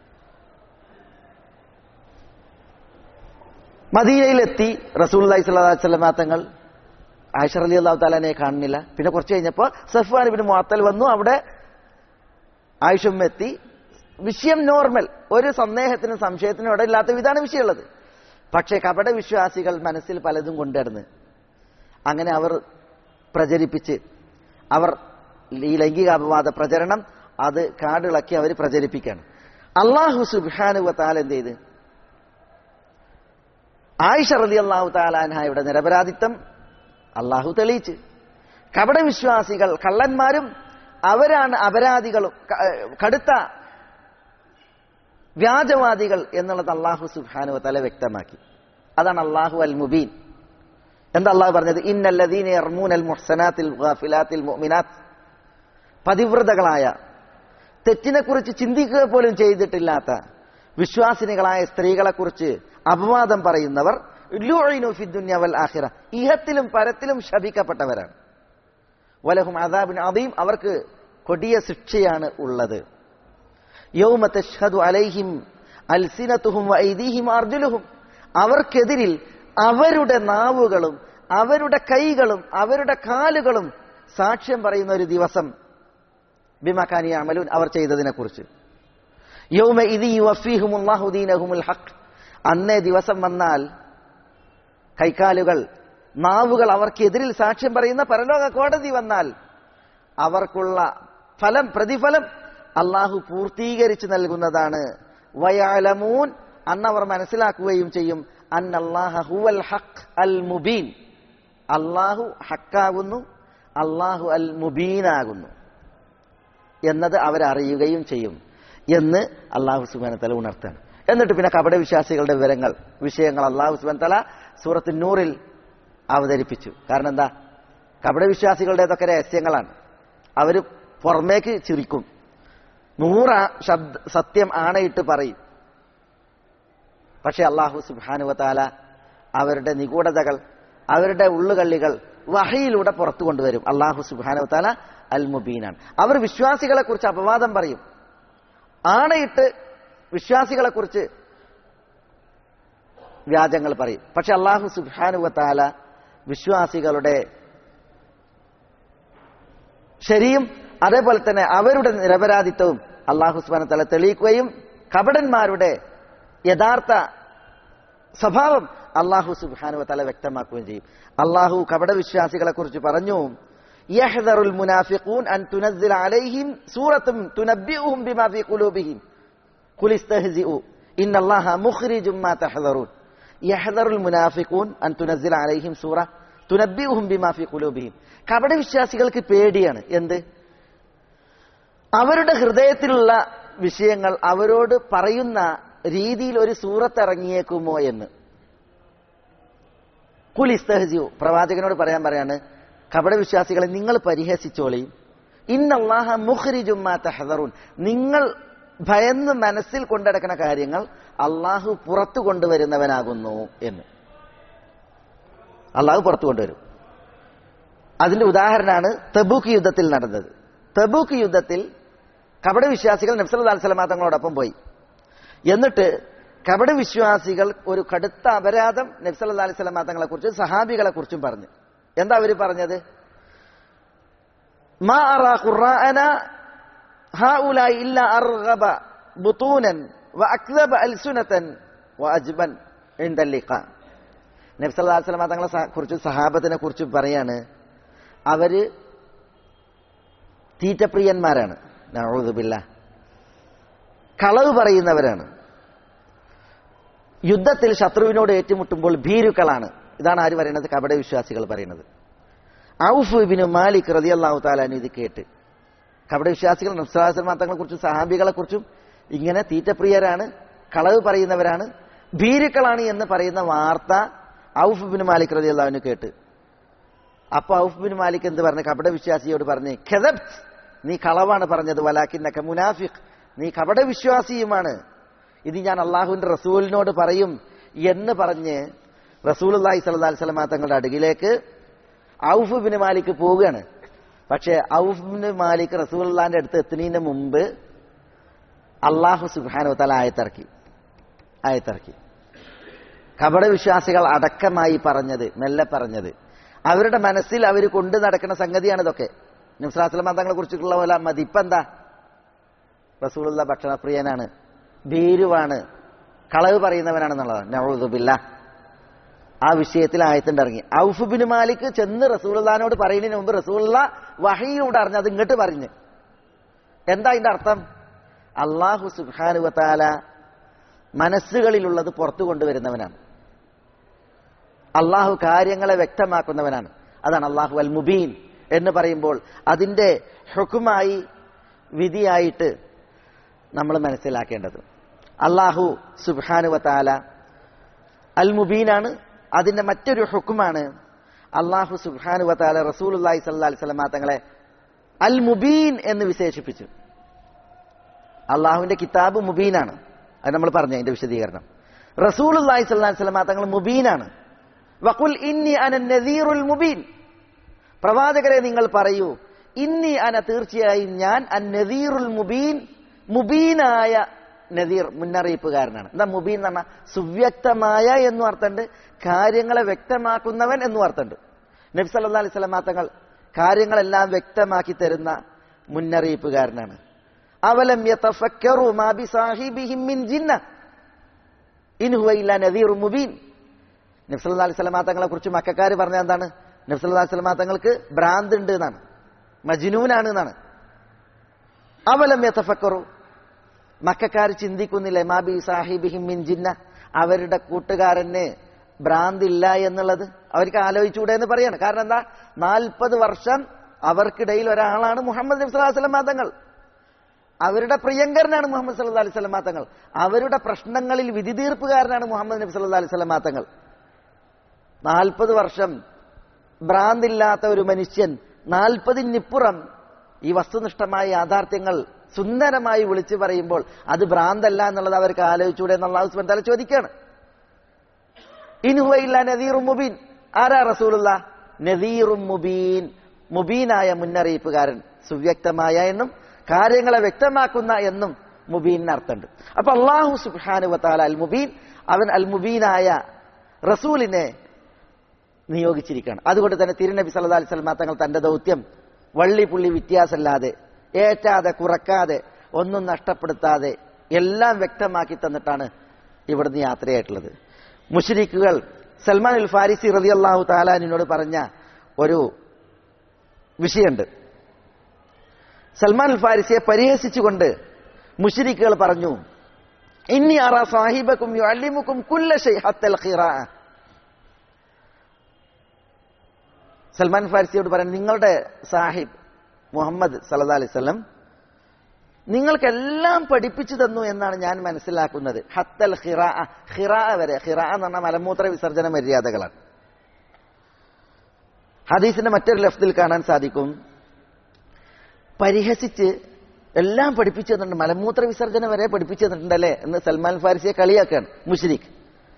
മദീനയിലെത്തി റസൂൽ അള്ളാഹി സ്വലാഹു സ്വലമ തങ്ങൾ ആയിഷ അലി അള്ളാഹു താലാനെ കാണുന്നില്ല പിന്നെ കുറച്ച് കഴിഞ്ഞപ്പോൾ സഫ്വാൻ ബിൻ മുഅത്തൽ വന്നു അവിടെ ആയിഷും എത്തി വിഷയം നോർമൽ ഒരു സന്ദേഹത്തിനും സംശയത്തിനും ഇവിടെ ഇല്ലാത്ത വിധാന വിഷയമുള്ളത് പക്ഷേ കപട വിശ്വാസികൾ മനസ്സിൽ പലതും കൊണ്ടുവരുന്ന് അങ്ങനെ അവർ പ്രചരിപ്പിച്ച് അവർ ഈ ലൈംഗിക അപവാദ പ്രചരണം അത് കാടിളക്കി അവർ പ്രചരിപ്പിക്കുകയാണ് അള്ളാഹു സുബാനുവ താൽ എന്ത് ചെയ്ത് ആയിഷ റലി അള്ളാഹു താലാൻഹായുടെ നിരപരാധിത്വം അള്ളാഹു തെളിയിച്ച് കപട വിശ്വാസികൾ കള്ളന്മാരും അവരാണ് അപരാധികളും ക- കടുത്ത വ്യാജവാദികൾ എന്നുള്ളത് അള്ളാഹു സുബാനു തല വ്യക്തമാക്കി അതാണ് അള്ളാഹു അൽ മുബീൻ എന്താ അള്ളാഹു പറഞ്ഞത് ഇന്നല്ലദീന യർമൂൻ അൽ മുഹ്സനാത്തിൽ ഗാഫിലാത്തിൽ മുഅ്മിനാത്ത് പതിവ്രതകളായ തെറ്റിനെക്കുറിച്ച് ചിന്തിക്കുക പോലും ചെയ്തിട്ടില്ലാത്ത വിശ്വാസിനികളായ സ്ത്രീകളെക്കുറിച്ച് അപവാദം പറയുന്നവർ ലുഈനു ഫിദ്ദുന്യ വൽ ആഖിറ ഇഹത്തിലും പരത്തിലും ശപിക്കപ്പെട്ടവരാണ് വലഹും അദാബിൻ അദീം അവർക്ക് കൊടിയ ശിക്ഷയാണ് ഉള്ളത് യൗമ തഷ്ഹദു അലൈഹിം അൽസിനത്തുഹും വൈദീഹിം അർജുലുഹും അവർക്കെതിരിൽ അവരുടെ നാവുകളും അവരുടെ കൈകളും അവരുടെ കാലുകളും സാക്ഷ്യം പറയുന്ന ഒരു ദിവസം ബിമക്കാനി അമലൂൻ അവർ ചെയ്തതിനെ കുറിച്ച് യൗമ ഇദി വഫീഹുമുല്ലാഹുദീനഹുമുൽ ഹഖ് അന്നേ ദിവസം വന്നാൽ കൈക്കാലുകൾ നാവുകൾ അവർക്കെതിരിൽ സാക്ഷ്യം പറയുന്ന പരലോക കോടതി വന്നാൽ അവർക്കുള്ള ഫലം പ്രതിഫലം അള്ളാഹു പൂർത്തീകരിച്ചു നൽകുന്നതാണ് വയാലമൂൻ അന്നവർ മനസ്സിലാക്കുകയും ചെയ്യും അന്നല്ലാഹ ഹുവൽ ഹഖ് അൽ മുബീൻ അള്ളാഹു ഹക്കാകുന്നു അള്ളാഹു അൽ മുബീനാകുന്നു എന്നത് അവരറിയുകയും ചെയ്യും എന്ന് അള്ളാഹു സുബാന തല ഉണർത്താണ് എന്നിട്ട് പിന്നെ കപട വിശ്വാസികളുടെ വിവരങ്ങൾ വിഷയങ്ങൾ അള്ളാഹു സുബാൻ തല സൂറത്ത് നൂറിൽ അവതരിപ്പിച്ചു കാരണം എന്താ കപട വിശ്വാസികളുടേതൊക്കെ രഹസ്യങ്ങളാണ് അവർ പുറമേക്ക് ചിരിക്കും നൂറ ശബ്ദ സത്യം ആണയിട്ട് പറയും പക്ഷെ അള്ളാഹു സുബാനുവത്താല അവരുടെ നിഗൂഢതകൾ അവരുടെ ഉള്ളുകള്ളികൾ വഹയിലൂടെ പുറത്തു കൊണ്ടുവരും അള്ളാഹു സുബാനുവത്താല അൽ മുബീനാണ് അവർ വിശ്വാസികളെ കുറിച്ച് അപവാദം പറയും ആണയിട്ട് വിശ്വാസികളെ കുറിച്ച് വ്യാജങ്ങൾ പറയും പക്ഷെ അള്ളാഹു സുബാനുവത്താല വിശ്വാസികളുടെ ശരിയും അതേപോലെ തന്നെ അവരുടെ നിരപരാധിത്വവും അള്ളാഹു സുബാന തല തെളിയിക്കുകയും കപടന്മാരുടെ യഥാർത്ഥ സ്വഭാവം അള്ളാഹു സുബാനുവ തല വ്യക്തമാക്കുകയും ചെയ്യും അള്ളാഹു കപട വിശ്വാസികളെ കുറിച്ച് പറഞ്ഞു യഹ്ദറുൽ മുനാഫിഖൂൻ അൻ തുനസ്സില അലൈഹിം സൂറത്തും തുനബ്ബിഉഹും ബിമാ ഫീ ഖുലൂബിഹിം ഖുൽ ഇസ്തഹ്സിഉ ഇന്നല്ലാഹ മുഖ്രിജും മാ തഹ്ദറൂൻ യഹ്ദറുൽ മുനാഫിഖൂൻ അൻ തുനസ്സില അലൈഹിം സൂറ തുനബ്ബിഉഹും ബിമാ ഫീ ഖുലൂബിഹിം കപട വിശ്വാസികൾക്ക് പേടിയാണ് എന്ത് അവരുടെ ഹൃദയത്തിലുള്ള വിഷയങ്ങൾ അവരോട് പറയുന്ന രീതിയിൽ ഒരു സൂറത്ത് ഇറങ്ങിയേക്കുമോ എന്ന് കുൽ ഇസ്തഹസിയു പ്രവാചകനോട് പറയാൻ പറയാണ് കപട വിശ്വാസികളെ നിങ്ങൾ പരിഹസിച്ചോളിയും ഇന്നല്ലാഹ മുഖ്രിജുമാ തഹദറൂൻ നിങ്ങൾ ഭയന്ന് മനസ്സിൽ കൊണ്ടടക്കുന്ന കാര്യങ്ങൾ അള്ളാഹു പുറത്തു കൊണ്ടുവരുന്നവനാകുന്നു എന്ന് അള്ളാഹു പുറത്തു കൊണ്ടുവരും അതിന്റെ ഉദാഹരണമാണ് തബൂക്ക് യുദ്ധത്തിൽ നടന്നത് തബൂക്ക് യുദ്ധത്തിൽ കപട വിശ്വാസികൾ നബ്സല്ലാ അലിസ്ലാം തങ്ങളോടൊപ്പം പോയി എന്നിട്ട് കപട വിശ്വാസികൾ ഒരു കടുത്ത അപരാധം നബ്സല്ലാ അലിസ്ലാം തങ്ങളെ കുറിച്ചും സഹാബികളെ കുറിച്ചും പറഞ്ഞു എന്താ അവര് പറഞ്ഞത് മാ അറാ ഖുർആന ഹാഉലായി ഇല്ല അർഗബ ബുതൂനൻ വഅക്ദബ അൽസുനതൻ വഅജ്ബൻ ഇൻദ ലിഖാ നബി സല്ലല്ലാഹു അലൈഹി വസല്ലം തങ്ങളെ കുറിച്ചും സഹാബത്തിനെ കുറിച്ചും പറയാണ് അവര് തീറ്റപ്രിയന്മാരാണ് നഊദുബില്ല കളവ് പറയുന്നവരാണ് യുദ്ധത്തിൽ ശത്രുവിനോട് ഏറ്റുമുട്ടുമ്പോൾ ഭീരുക്കളാണ് ഇതാണ് ആര് പറയുന്നത് കപട വിശ്വാസികൾ പറയുന്നത് ഔഫ് ഇബിന് മാലിക് റളിയല്ലാഹു താലാനു ഇത് കേട്ട് കപട വിശ്വാസികൾ നബ്സലാസ്ലം തങ്ങളെ കുറിച്ചും സഹാബികളെ കുറിച്ചും ഇങ്ങനെ തീറ്റപ്രിയരാണ് കളവ് പറയുന്നവരാണ് ഭീരുക്കളാണ് എന്ന് പറയുന്ന വാർത്ത ഔഫ് ബിൻ മാലിക് റതി അള്ളാഹുവിന് കേട്ട് അപ്പൊ ഔഫ് ബിൻ മാലിക് എന്ത് പറഞ്ഞു കപട വിശ്വാസിയോട് പറഞ്ഞു ഖെദബ് നീ കളവാണ് പറഞ്ഞത് വലാക്കിന്നക്ക മുനാഫിഖ് നീ കപട വിശ്വാസിയുമാണ് ഇത് ഞാൻ അള്ളാഹുവിന്റെ റസൂലിനോട് പറയും എന്ന് പറഞ്ഞ് റസൂൽ അള്ളാഹി സല്ലാ സ്വലമാ തങ്ങളുടെ അടുകിലേക്ക് ഔഫ് ബിൻ മാലിക് പോവുകയാണ് പക്ഷേ ഔഫ് ബിൻ മാലിക് റസൂലിന്റെ അടുത്ത് എത്തുന്നതിന് മുമ്പ് അള്ളാഹു സുബാനു തല ആയത്തിറക്കി ആയത്തിറക്കി കപട വിശ്വാസികൾ അടക്കമായി പറഞ്ഞത് മെല്ലെ പറഞ്ഞത് അവരുടെ മനസ്സിൽ അവർ കൊണ്ടു നടക്കുന്ന സംഗതിയാണ് ഇതൊക്കെ നിംസ്ലാസ്ലം തങ്ങളെ കുറിച്ചിട്ടുള്ള പോലെ മതിപ്പെന്താ റസൂലുള്ള ഭക്ഷണപ്രിയനാണ് ഭീരുവാണ് കളവ് പറയുന്നവനാണെന്നുള്ളതാണ് നവറുബില്ല ആ വിഷയത്തിൽ ആയത്തിണ്ടിറങ്ങി ഔഫുബിൻ മാലിക് ചെന്ന് റസൂലുള്ളാനോട് പറയുന്നതിന് മുമ്പ് റസൂലുള്ള വഹയിലൂടെ അറിഞ്ഞ് അത് ഇങ്ങോട്ട് പറഞ്ഞു എന്താ അതിന്റെ അർത്ഥം അള്ളാഹു സുബാനുവത്താല മനസ്സുകളിലുള്ളത് പുറത്തു കൊണ്ടുവരുന്നവനാണ് അള്ളാഹു കാര്യങ്ങളെ വ്യക്തമാക്കുന്നവനാണ് അതാണ് അള്ളാഹു അൽ മുബീൻ എന്ന് പറയുമ്പോൾ അതിന്റെ ഹുക്കുമായി വിധിയായിട്ട് നമ്മൾ മനസ്സിലാക്കേണ്ടത് അള്ളാഹു സുബാനുവത്താല അൽ മുബീനാണ് അതിന്റെ മറ്റൊരു ഹുക്കുമാണ് അള്ളാഹു സുബാനുവത്താല റസൂൽ അള്ളാഹി സല്ലാ സ്വലമാ തങ്ങളെ അൽ മുബീൻ എന്ന് വിശേഷിപ്പിച്ചു അള്ളാഹുവിന്റെ കിതാബ് മുബീനാണ് അത് നമ്മൾ പറഞ്ഞു അതിന്റെ വിശദീകരണം റസൂൽ അള്ളാഹി സ്വല്ലാ സ്വലമാ തങ്ങൾ മുബീനാണ് വക്കുൽ ഇന്നി അന നദീറുൽ മുബീൻ പ്രവാചകരെ നിങ്ങൾ പറയൂ ഇന്നി അന തീർച്ചയായും ഞാൻ അൻ നദീറുൽ മുബീൻ മുബീനായ നദീർ മുന്നറിയിപ്പുകാരനാണ് എന്താ മുബീൻ എന്ന് പറഞ്ഞാൽ സുവ്യക്തമായ എന്നും അർത്ഥമുണ്ട് കാര്യങ്ങളെ വ്യക്തമാക്കുന്നവൻ എന്നും അർത്ഥമുണ്ട് നബി സല്ലാ അലൈഹി സ്വലമാ തങ്ങൾ കാര്യങ്ങളെല്ലാം വ്യക്തമാക്കി തരുന്ന മുന്നറിയിപ്പുകാരനാണ് അവലം യതഫക്കറു മാ ബിസാഹിബിഹിം മിൻ ജിന്ന ഇൻ ഹുവ ഇല്ലാ നദീറു മുബീൻ നബി സല്ലല്ലാഹു അലൈഹി വസല്ലം തങ്ങളെ കുറിച്ച് മക്കാർ പറഞ്ഞ എന്താണ് നബി സല്ലല്ലാഹു അലൈഹി വസല്ലം തങ്ങൾക്ക് ഭ്രാന്ത് ഉണ്ട് എന്നാണ് മജ്നൂനാണ് എന്നാണ് അവലം യതഫക്കറു മക്കാർ ചിന്തിക്കുന്നില്ലേ മാ ബി സാഹിബിഹിം മിൻ ജിന്ന അവരുടെ കൂട്ടുകാരന് ഭ്രാന്തില്ല എന്നുള്ളത് അവർക്ക് ആലോചിച്ചുകൂടെ എന്ന് പറയാണ് കാരണം എന്താ നാൽപ്പത് വർഷം അവർക്കിടയിൽ ഒരാളാണ് മുഹമ്മദ് നബി സല്ലല്ലാഹു അലൈഹി വസല്ലം തങ്ങൾ അവരുടെ പ്രിയങ്കരനാണ് മുഹമ്മദ് സല്ലല്ലാഹു അലൈഹി വസല്ലം തങ്ങൾ അവരുടെ പ്രശ്നങ്ങളിൽ വിധി തീർപ്പുകാരനാണ് മുഹമ്മദ് നബി സല്ലല്ലാഹു അലൈഹി വസല്ലം തങ്ങൾ നാൽപ്പത് വർഷം ഭ്രാന്തില്ലാത്ത ഒരു മനുഷ്യൻ നാൽപ്പതിനിപ്പുറം ഈ വസ്തുനിഷ്ഠമായ യാഥാർത്ഥ്യങ്ങൾ സുന്ദരമായി വിളിച്ചു പറയുമ്പോൾ അത് ഭ്രാന്തല്ല എന്നുള്ളത് അവർക്ക് ആലോചിച്ചൂടെ എന്നുള്ള ഹുസ്ബൻ തല ചോദിക്കാണ് ഇൻഹുവയില്ല നദീറും മുബീൻ ആരാ റസൂലുള്ള നദീറും മുബീൻ മുബീനായ മുന്നറിയിപ്പുകാരൻ സുവ്യക്തമായ എന്നും കാര്യങ്ങളെ വ്യക്തമാക്കുന്ന എന്നും മുബീനിന് അർത്ഥമുണ്ട് അപ്പൊ അള്ളാഹു സുബാനുവത്താല അൽ മുബീൻ അവൻ അൽ മുബീനായ റസൂലിനെ നിയോഗിച്ചിരിക്കുകയാണ് അതുകൊണ്ട് തന്നെ തിരുനബി സല്ലാ അലൈഹി സ്വലമ തങ്ങൾ തന്റെ ദൗത്യം വള്ളി പുള്ളി വ്യത്യാസമല്ലാതെ ഏറ്റാതെ കുറക്കാതെ ഒന്നും നഷ്ടപ്പെടുത്താതെ എല്ലാം വ്യക്തമാക്കി തന്നിട്ടാണ് ഇവിടുന്ന് യാത്രയായിട്ടുള്ളത് മുഷരിക്കുകൾ സൽമാൻ ഉൽ ഫാരിസി റതി അള്ളാഹു താലാനിനോട് പറഞ്ഞ ഒരു വിഷയമുണ്ട് സൽമാൻ ഉൽ ഫാരിസിയെ പരിഹസിച്ചുകൊണ്ട് മുഷരിക്കുകൾ പറഞ്ഞു ഇന്നി അറ സാഹിബക്കും അല്ലിമുക്കും കുല്ലശൈ ഹത്തൽ ഖിറാ സൽമാൻ ഫാരിസിയോട് പറയാൻ നിങ്ങളുടെ സാഹിബ് മുഹമ്മദ് സല്ലാ അലൈവല്ലം നിങ്ങൾക്കെല്ലാം പഠിപ്പിച്ചു തന്നു എന്നാണ് ഞാൻ മനസ്സിലാക്കുന്നത് ഹത്തൽ ഹിറാ ഹിറാ വരെ ഹിറാ എന്ന് പറഞ്ഞാൽ മലമൂത്ര വിസർജന മര്യാദകളാണ് ഹദീസിന്റെ മറ്റൊരു ലഫ്തിൽ കാണാൻ സാധിക്കും പരിഹസിച്ച് എല്ലാം പഠിപ്പിച്ചു തന്നിട്ടുണ്ട് മലമൂത്ര വിസർജനം വരെ പഠിപ്പിച്ചു തന്നിട്ടുണ്ടല്ലേ എന്ന് സൽമാൻ ഫാരിസിയെ കളിയാക്കാണ് മുഷ്രിഖ്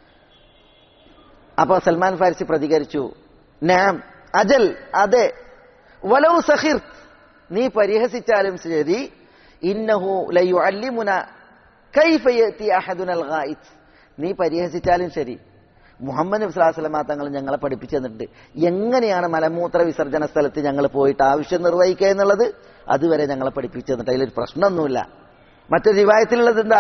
അപ്പൊ സൽമാൻ ഫാരിസി പ്രതികരിച്ചു നാം അജൽ അതെ വലൗ സഹിർ നീ പരിഹസിച്ചാലും ശരി ഇന്നഹു ലയു അല്ലിമുന കൈഫയത്തി അഹദുനൽ ഗായിത്ത് നീ പരിഹസിച്ചാലും ശരി മുഹമ്മദ് നബി സ്വല്ലല്ലാഹു അലൈഹി വസല്ലം തങ്ങൾ ഞങ്ങളെ പഠിപ്പിച്ചു തന്നിട്ടുണ്ട് എങ്ങനെയാണ് മലമൂത്ര വിസർജന സ്ഥലത്ത് ഞങ്ങൾ പോയിട്ട് ആവശ്യം നിർവഹിക്കുക എന്നുള്ളത് അതുവരെ ഞങ്ങളെ പഠിപ്പിച്ചു തന്നിട്ട് അതിലൊരു പ്രശ്നമൊന്നുമില്ല മറ്റൊരു റിവായത്തിലുള്ളത് എന്താ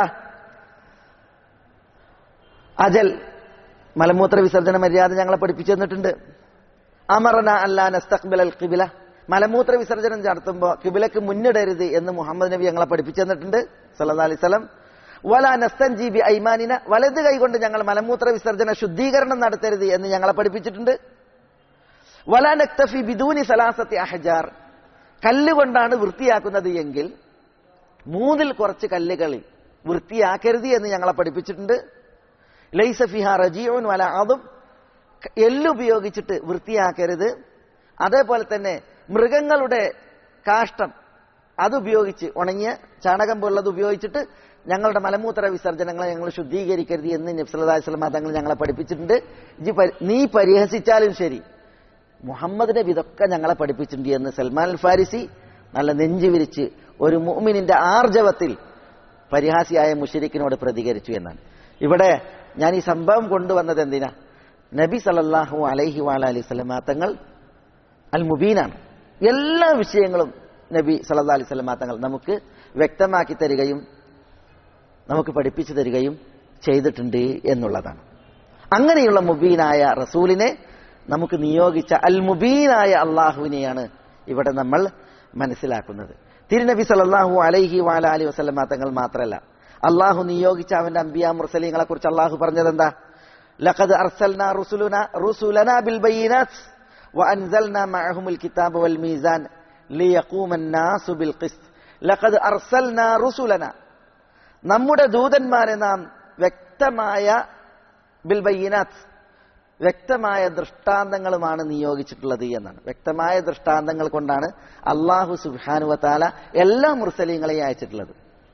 അജൽ മലമൂത്ര വിസർജന മര്യാദ ഞങ്ങളെ പഠിപ്പിച്ചു തന്നിട്ടുണ്ട് അമറന അല്ലാ നസ്തഖ്ബിൽ അൽ കിബില മലമൂത്ര വിസർജനം നടത്തുമ്പോൾ കിബിലക്ക് മുന്നിടരുത് എന്ന് മുഹമ്മദ് നബി ഞങ്ങളെ പഠിപ്പിച്ചു തന്നിട്ടുണ്ട് സല്ലല്ലാഹു അലൈഹി വസല്ലം വല നസ്തൻജി ബി ഐമാനിന വലത് കൈകൊണ്ട് ഞങ്ങൾ മലമൂത്ര വിസർജന ശുദ്ധീകരണം നടത്തരുത് എന്ന് ഞങ്ങളെ പഠിപ്പിച്ചിട്ടുണ്ട് വല നക്തഫി ബിദൂനി സലാസത്തി അഹജാർ കല്ലുകൊണ്ടാണ് വൃത്തിയാക്കുന്നത് എങ്കിൽ മൂന്നിൽ കുറച്ച് കല്ലുകളിൽ വൃത്തിയാക്കരുത് എന്ന് ഞങ്ങളെ പഠിപ്പിച്ചിട്ടുണ്ട് ലൈസ ഫിഹ റജീഉൻ വല അതും എല്ലുപയോഗിച്ചിട്ട് വൃത്തിയാക്കരുത് അതേപോലെ തന്നെ മൃഗങ്ങളുടെ കാഷ്ടം അതുപയോഗിച്ച് ഉണങ്ങിയ ചാണകം പോലുള്ളത് ഉപയോഗിച്ചിട്ട് ഞങ്ങളുടെ മലമൂത്ര വിസർജനങ്ങളെ ഞങ്ങൾ ശുദ്ധീകരിക്കരുത് എന്ന് നബ്സല്ലാസ്ലമ തങ്ങൾ ഞങ്ങളെ പഠിപ്പിച്ചിട്ടുണ്ട് ഇജ്ജ് പരി- നീ പരിഹസിച്ചാലും ശരി മുഹമ്മദ് നബി ഇതൊക്കെ ഞങ്ങളെ പഠിപ്പിച്ചിട്ടുണ്ട് എന്ന് സൽമാൻ അൽ ഫാരിസി നല്ല നെഞ്ചു വിരിച്ച് ഒരു മുഅ്മിനിന്റെ ആർജവത്തിൽ പരിഹാസിയായ മുഷരിക്കിനോട് പ്രതികരിച്ചു എന്നാണ് ഇവിടെ ഞാൻ ഈ സംഭവം കൊണ്ടുവന്നത് എന്തിനാ നബി സല്ലല്ലാഹു അലൈഹി വാല അലൈഹി സ്വലമാ തങ്ങൾ അൽ മുബീനാണ് എല്ലാ വിഷയങ്ങളും നബി സല്ലല്ലാഹു അലൈഹി സ്വലമാ തങ്ങൾ നമുക്ക് വ്യക്തമാക്കി തരികയും നമുക്ക് പഠിപ്പിച്ചു തരികയും ചെയ്തിട്ടുണ്ട് എന്നുള്ളതാണ് അങ്ങനെയുള്ള മുബീനായ റസൂലിനെ നമുക്ക് നിയോഗിച്ച അൽ മുബീനായ അള്ളാഹുവിനെയാണ് ഇവിടെ നമ്മൾ മനസ്സിലാക്കുന്നത് തിരുനബി സല്ലല്ലാഹു അലൈഹി വാല അലി വസല്ലമ തങ്ങൾ മാത്രമല്ല അള്ളാഹു നിയോഗിച്ച അവന്റെ അംബിയ മുർസലീങ്ങളെ കുറിച്ച് അള്ളാഹു പറഞ്ഞത് എന്താ ലഖദ് അർസൽന റുസുലുന റുസുലന ബിൽ ബയ്യിനാത്ത് وأنزلنا معهم الكتاب والميزان ليقوم الناس بالقسط لقد أرسلنا رسلنا നമ്മുടെ ദൂതന്മാരെ നാം വ്യക്തമായ ബിൽ ബയ്യിനാത്ത് വ്യക്തമായ ദൃഷ്ടാന്തങ്ങളുമാണ് നിയോഗിച്ചിട്ടുള്ളത് എന്നാണ് വ്യക്തമായ ദൃഷ്ടാന്തങ്ങൾ കൊണ്ടാണ് അള്ളാഹു സുബാനുവത്താല എല്ലാ മുർസലീങ്ങളെയും അയച്ചിട്ടുള്ളത്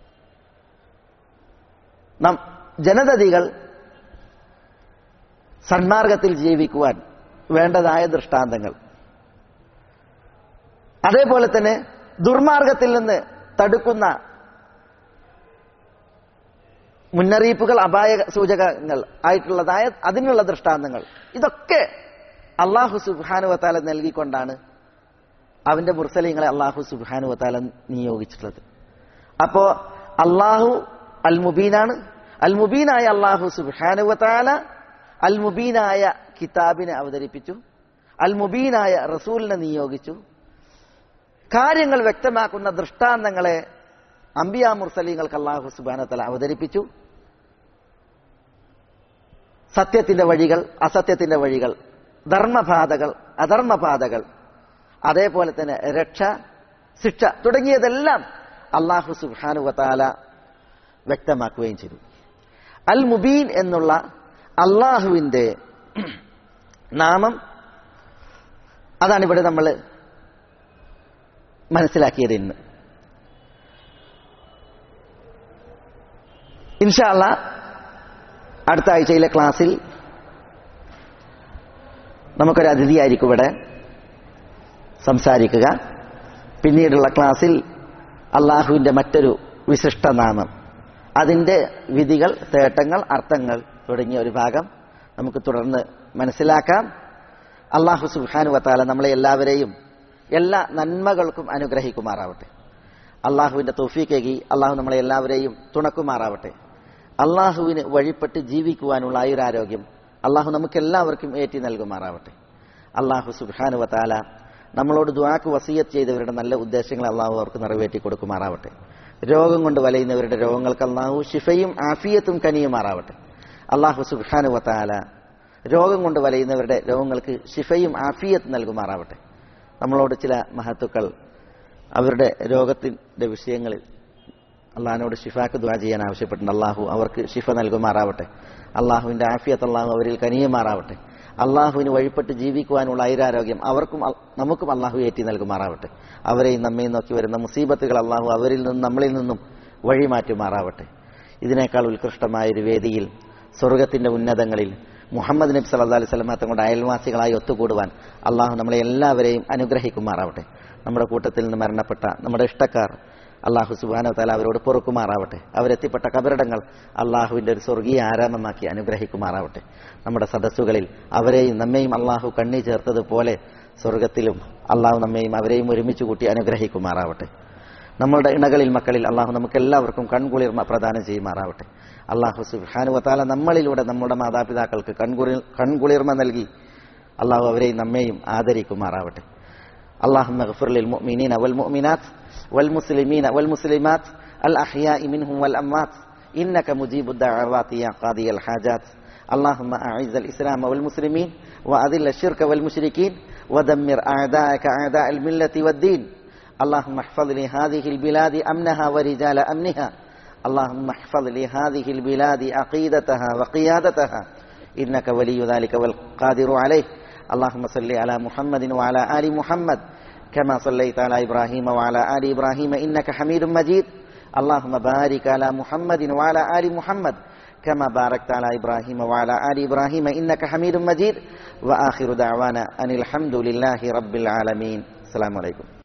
നാം ജനതതികൾ സന്മാർഗത്തിൽ ജീവിക്കുവാൻ വേണ്ടതായ ദൃഷ്ടാന്തങ്ങൾ അതേപോലെ തന്നെ ദുർമാർഗത്തിൽ നിന്ന് തടുക്കുന്ന മുന്നറിയിപ്പുകൾ അപായ സൂചകങ്ങൾ ആയിട്ടുള്ളതായ അതിനുള്ള ദൃഷ്ടാന്തങ്ങൾ ഇതൊക്കെ അള്ളാഹു സുബാനുവത്താല നൽകിക്കൊണ്ടാണ് അവന്റെ മുർസലിങ്ങളെ അള്ളാഹു സുബാനുവത്താല നിയോഗിച്ചിട്ടുള്ളത് അപ്പോ അള്ളാഹു അൽ മുബീനാണ് അൽ മുബീനായ അള്ളാഹു സുബാനുവത്താല അൽ മുബീനായ കിതാബിനെ അവതരിപ്പിച്ചു അൽ മുബീനായ റസൂലിനെ നിയോഗിച്ചു കാര്യങ്ങൾ വ്യക്തമാക്കുന്ന ദൃഷ്ടാന്തങ്ങളെ അംബിയ മുർസലീങ്ങൾക്ക് അള്ളാഹു സുബാനത്തല അവതരിപ്പിച്ചു സത്യത്തിന്റെ വഴികൾ അസത്യത്തിന്റെ വഴികൾ ധർമ്മപാതകൾ അധർമ്മപാതകൾ അതേപോലെ തന്നെ രക്ഷ ശിക്ഷ തുടങ്ങിയതെല്ലാം അള്ളാഹു സുബാനുവത്താല വ്യക്തമാക്കുകയും ചെയ്തു അൽ മുബീൻ എന്നുള്ള അള്ളാഹുവിന്റെ നാമം അതാണ് ഇവിടെ നമ്മൾ മനസ്സിലാക്കിയത് ഇന്ന് ഇൻഷാല്ല അടുത്ത ആഴ്ചയിലെ ക്ലാസ്സിൽ നമുക്കൊരു അതിഥിയായിരിക്കും ഇവിടെ സംസാരിക്കുക പിന്നീടുള്ള ക്ലാസ്സിൽ അള്ളാഹുവിന്റെ മറ്റൊരു വിശിഷ്ടനാമം അതിന്റെ വിധികൾ തേട്ടങ്ങൾ അർത്ഥങ്ങൾ തുടങ്ങിയ ഒരു ഭാഗം നമുക്ക് തുടർന്ന് മനസ്സിലാക്കാം അള്ളാഹു സുബാനു വത്താല നമ്മളെ എല്ലാവരെയും എല്ലാ നന്മകൾക്കും അനുഗ്രഹിക്കുമാറാവട്ടെ അള്ളാഹുവിന്റെ തൊഫീക്കേകി അള്ളാഹു നമ്മളെ എല്ലാവരെയും തുണക്കുമാറാവട്ടെ അള്ളാഹുവിന് വഴിപ്പെട്ട് ജീവിക്കുവാനുള്ള ആയുരാരോഗ്യം അള്ളാഹു നമുക്ക് എല്ലാവർക്കും ഏറ്റി നൽകുമാറാവട്ടെ അള്ളാഹു സുബാനു വത്താല നമ്മളോട് ദ്വാക്ക് വസീയത്ത് ചെയ്തവരുടെ നല്ല ഉദ്ദേശങ്ങൾ അള്ളാഹു അവർക്ക് നിറവേറ്റി കൊടുക്കുമാറാവട്ടെ രോഗം കൊണ്ട് വലയുന്നവരുടെ രോഗങ്ങൾക്ക് അള്ളാഹു ഷിഫയും ആഫിയത്തും കനിയുമാറാവട്ടെ അള്ളാഹു സുബാനു വത്താല രോഗം കൊണ്ട് വലയുന്നവരുടെ രോഗങ്ങൾക്ക് ഷിഫയും ആഫിയത്ത് നൽകുമാറാവട്ടെ നമ്മളോട് ചില മഹത്തുക്കൾ അവരുടെ രോഗത്തിന്റെ വിഷയങ്ങളിൽ അള്ളാഹിനോട് ഷിഫാക്ക് ദ്വാ ചെയ്യാൻ ആവശ്യപ്പെട്ടിട്ടുണ്ട് അള്ളാഹു അവർക്ക് ഷിഫ നൽകുമാറാവട്ടെ അള്ളാഹുവിന്റെ ആഫിയത്ത് അള്ളാഹു അവരിൽ കനിയുമാറാവട്ടെ അള്ളാഹുവിന് വഴിപ്പെട്ട് ജീവിക്കുവാനുള്ള ഐരാരോഗ്യം അവർക്കും അൽ- നമുക്കും അള്ളാഹു ഏറ്റി നൽകുമാറാവട്ടെ അവരെയും നമ്മയും നോക്കി വരുന്ന മുസീബത്തുകൾ അള്ളാഹു അവരിൽ നിന്നും നമ്മളിൽ നിന്നും വഴിമാറ്റുമാറാവട്ടെ ഇതിനേക്കാൾ ഉത്കൃഷ്ടമായ ഒരു വേദിയിൽ സ്വർഗത്തിന്റെ ഉന്നതങ്ങളിൽ മുഹമ്മദ് നബി സല്ലാ അലൈഹി സ്വലമ തങ്ങളുടെ അയൽവാസികളായി ഒത്തുകൂടുവാൻ അള്ളാഹു നമ്മളെ എല്ലാവരെയും അനുഗ്രഹിക്കുമാറാവട്ടെ നമ്മുടെ കൂട്ടത്തിൽ നിന്ന് മരണപ്പെട്ട നമ്മുടെ ഇഷ്ടക്കാർ അള്ളാഹു സുബാന താല അവരോട് പൊറുക്കുമാറാവട്ടെ അവരെത്തിപ്പെട്ട കബറിടങ്ങൾ അള്ളാഹുവിന്റെ ഒരു സ്വർഗീയ ആരാമമാക്കി അനുഗ്രഹിക്കുമാറാവട്ടെ നമ്മുടെ സദസ്സുകളിൽ അവരെയും നമ്മെയും അള്ളാഹു കണ്ണി ചേർത്തതുപോലെ സ്വർഗത്തിലും അള്ളാഹു നമ്മെയും അവരെയും ഒരുമിച്ച് കൂട്ടി അനുഗ്രഹിക്കുമാറാവട്ടെ നമ്മളുടെ ഇണകളിൽ മക്കളിൽ അള്ളാഹു നമുക്ക് എല്ലാവർക്കും കൺകുളിർമ പ്രദാനം ചെയ്യുമാറാവട്ടെ അള്ളാഹു സുഹാനുവത്താല നമ്മളിലൂടെ നമ്മുടെ മാതാപിതാക്കൾക്ക് കൺകുളിർ കൺകുളിർമ നൽകി അള്ളാഹു അവരെയും നമ്മെയും ആദരിക്കുമാറാവട്ടെ اللهم اغفر للمؤمنين والمؤمنات والمسلمين والمسلمات الأحياء منهم والأموات إنك مجيب الدعوات يا قاضي الحاجات اللهم أعز الإسلام والمسلمين وأذل الشرك والمشركين ودمر أعداءك أعداء الملة والدين اللهم احفظ لهذه البلاد أمنها ورجال أمنها اللهم احفظ لهذه البلاد عقيدتها وقيادتها إنك ولي ذلك والقادر عليه اللهم صل على محمد وعلى آل محمد كما صليت على إبراهيم وعلى آل إبراهيم إنك حميد مجيد اللهم بارك على محمد وعلى آل محمد كما باركت على إبراهيم وعلى آل إبراهيم إنك حميد مجيد وآخر دعوانا أن الحمد لله رب العالمين السلام عليكم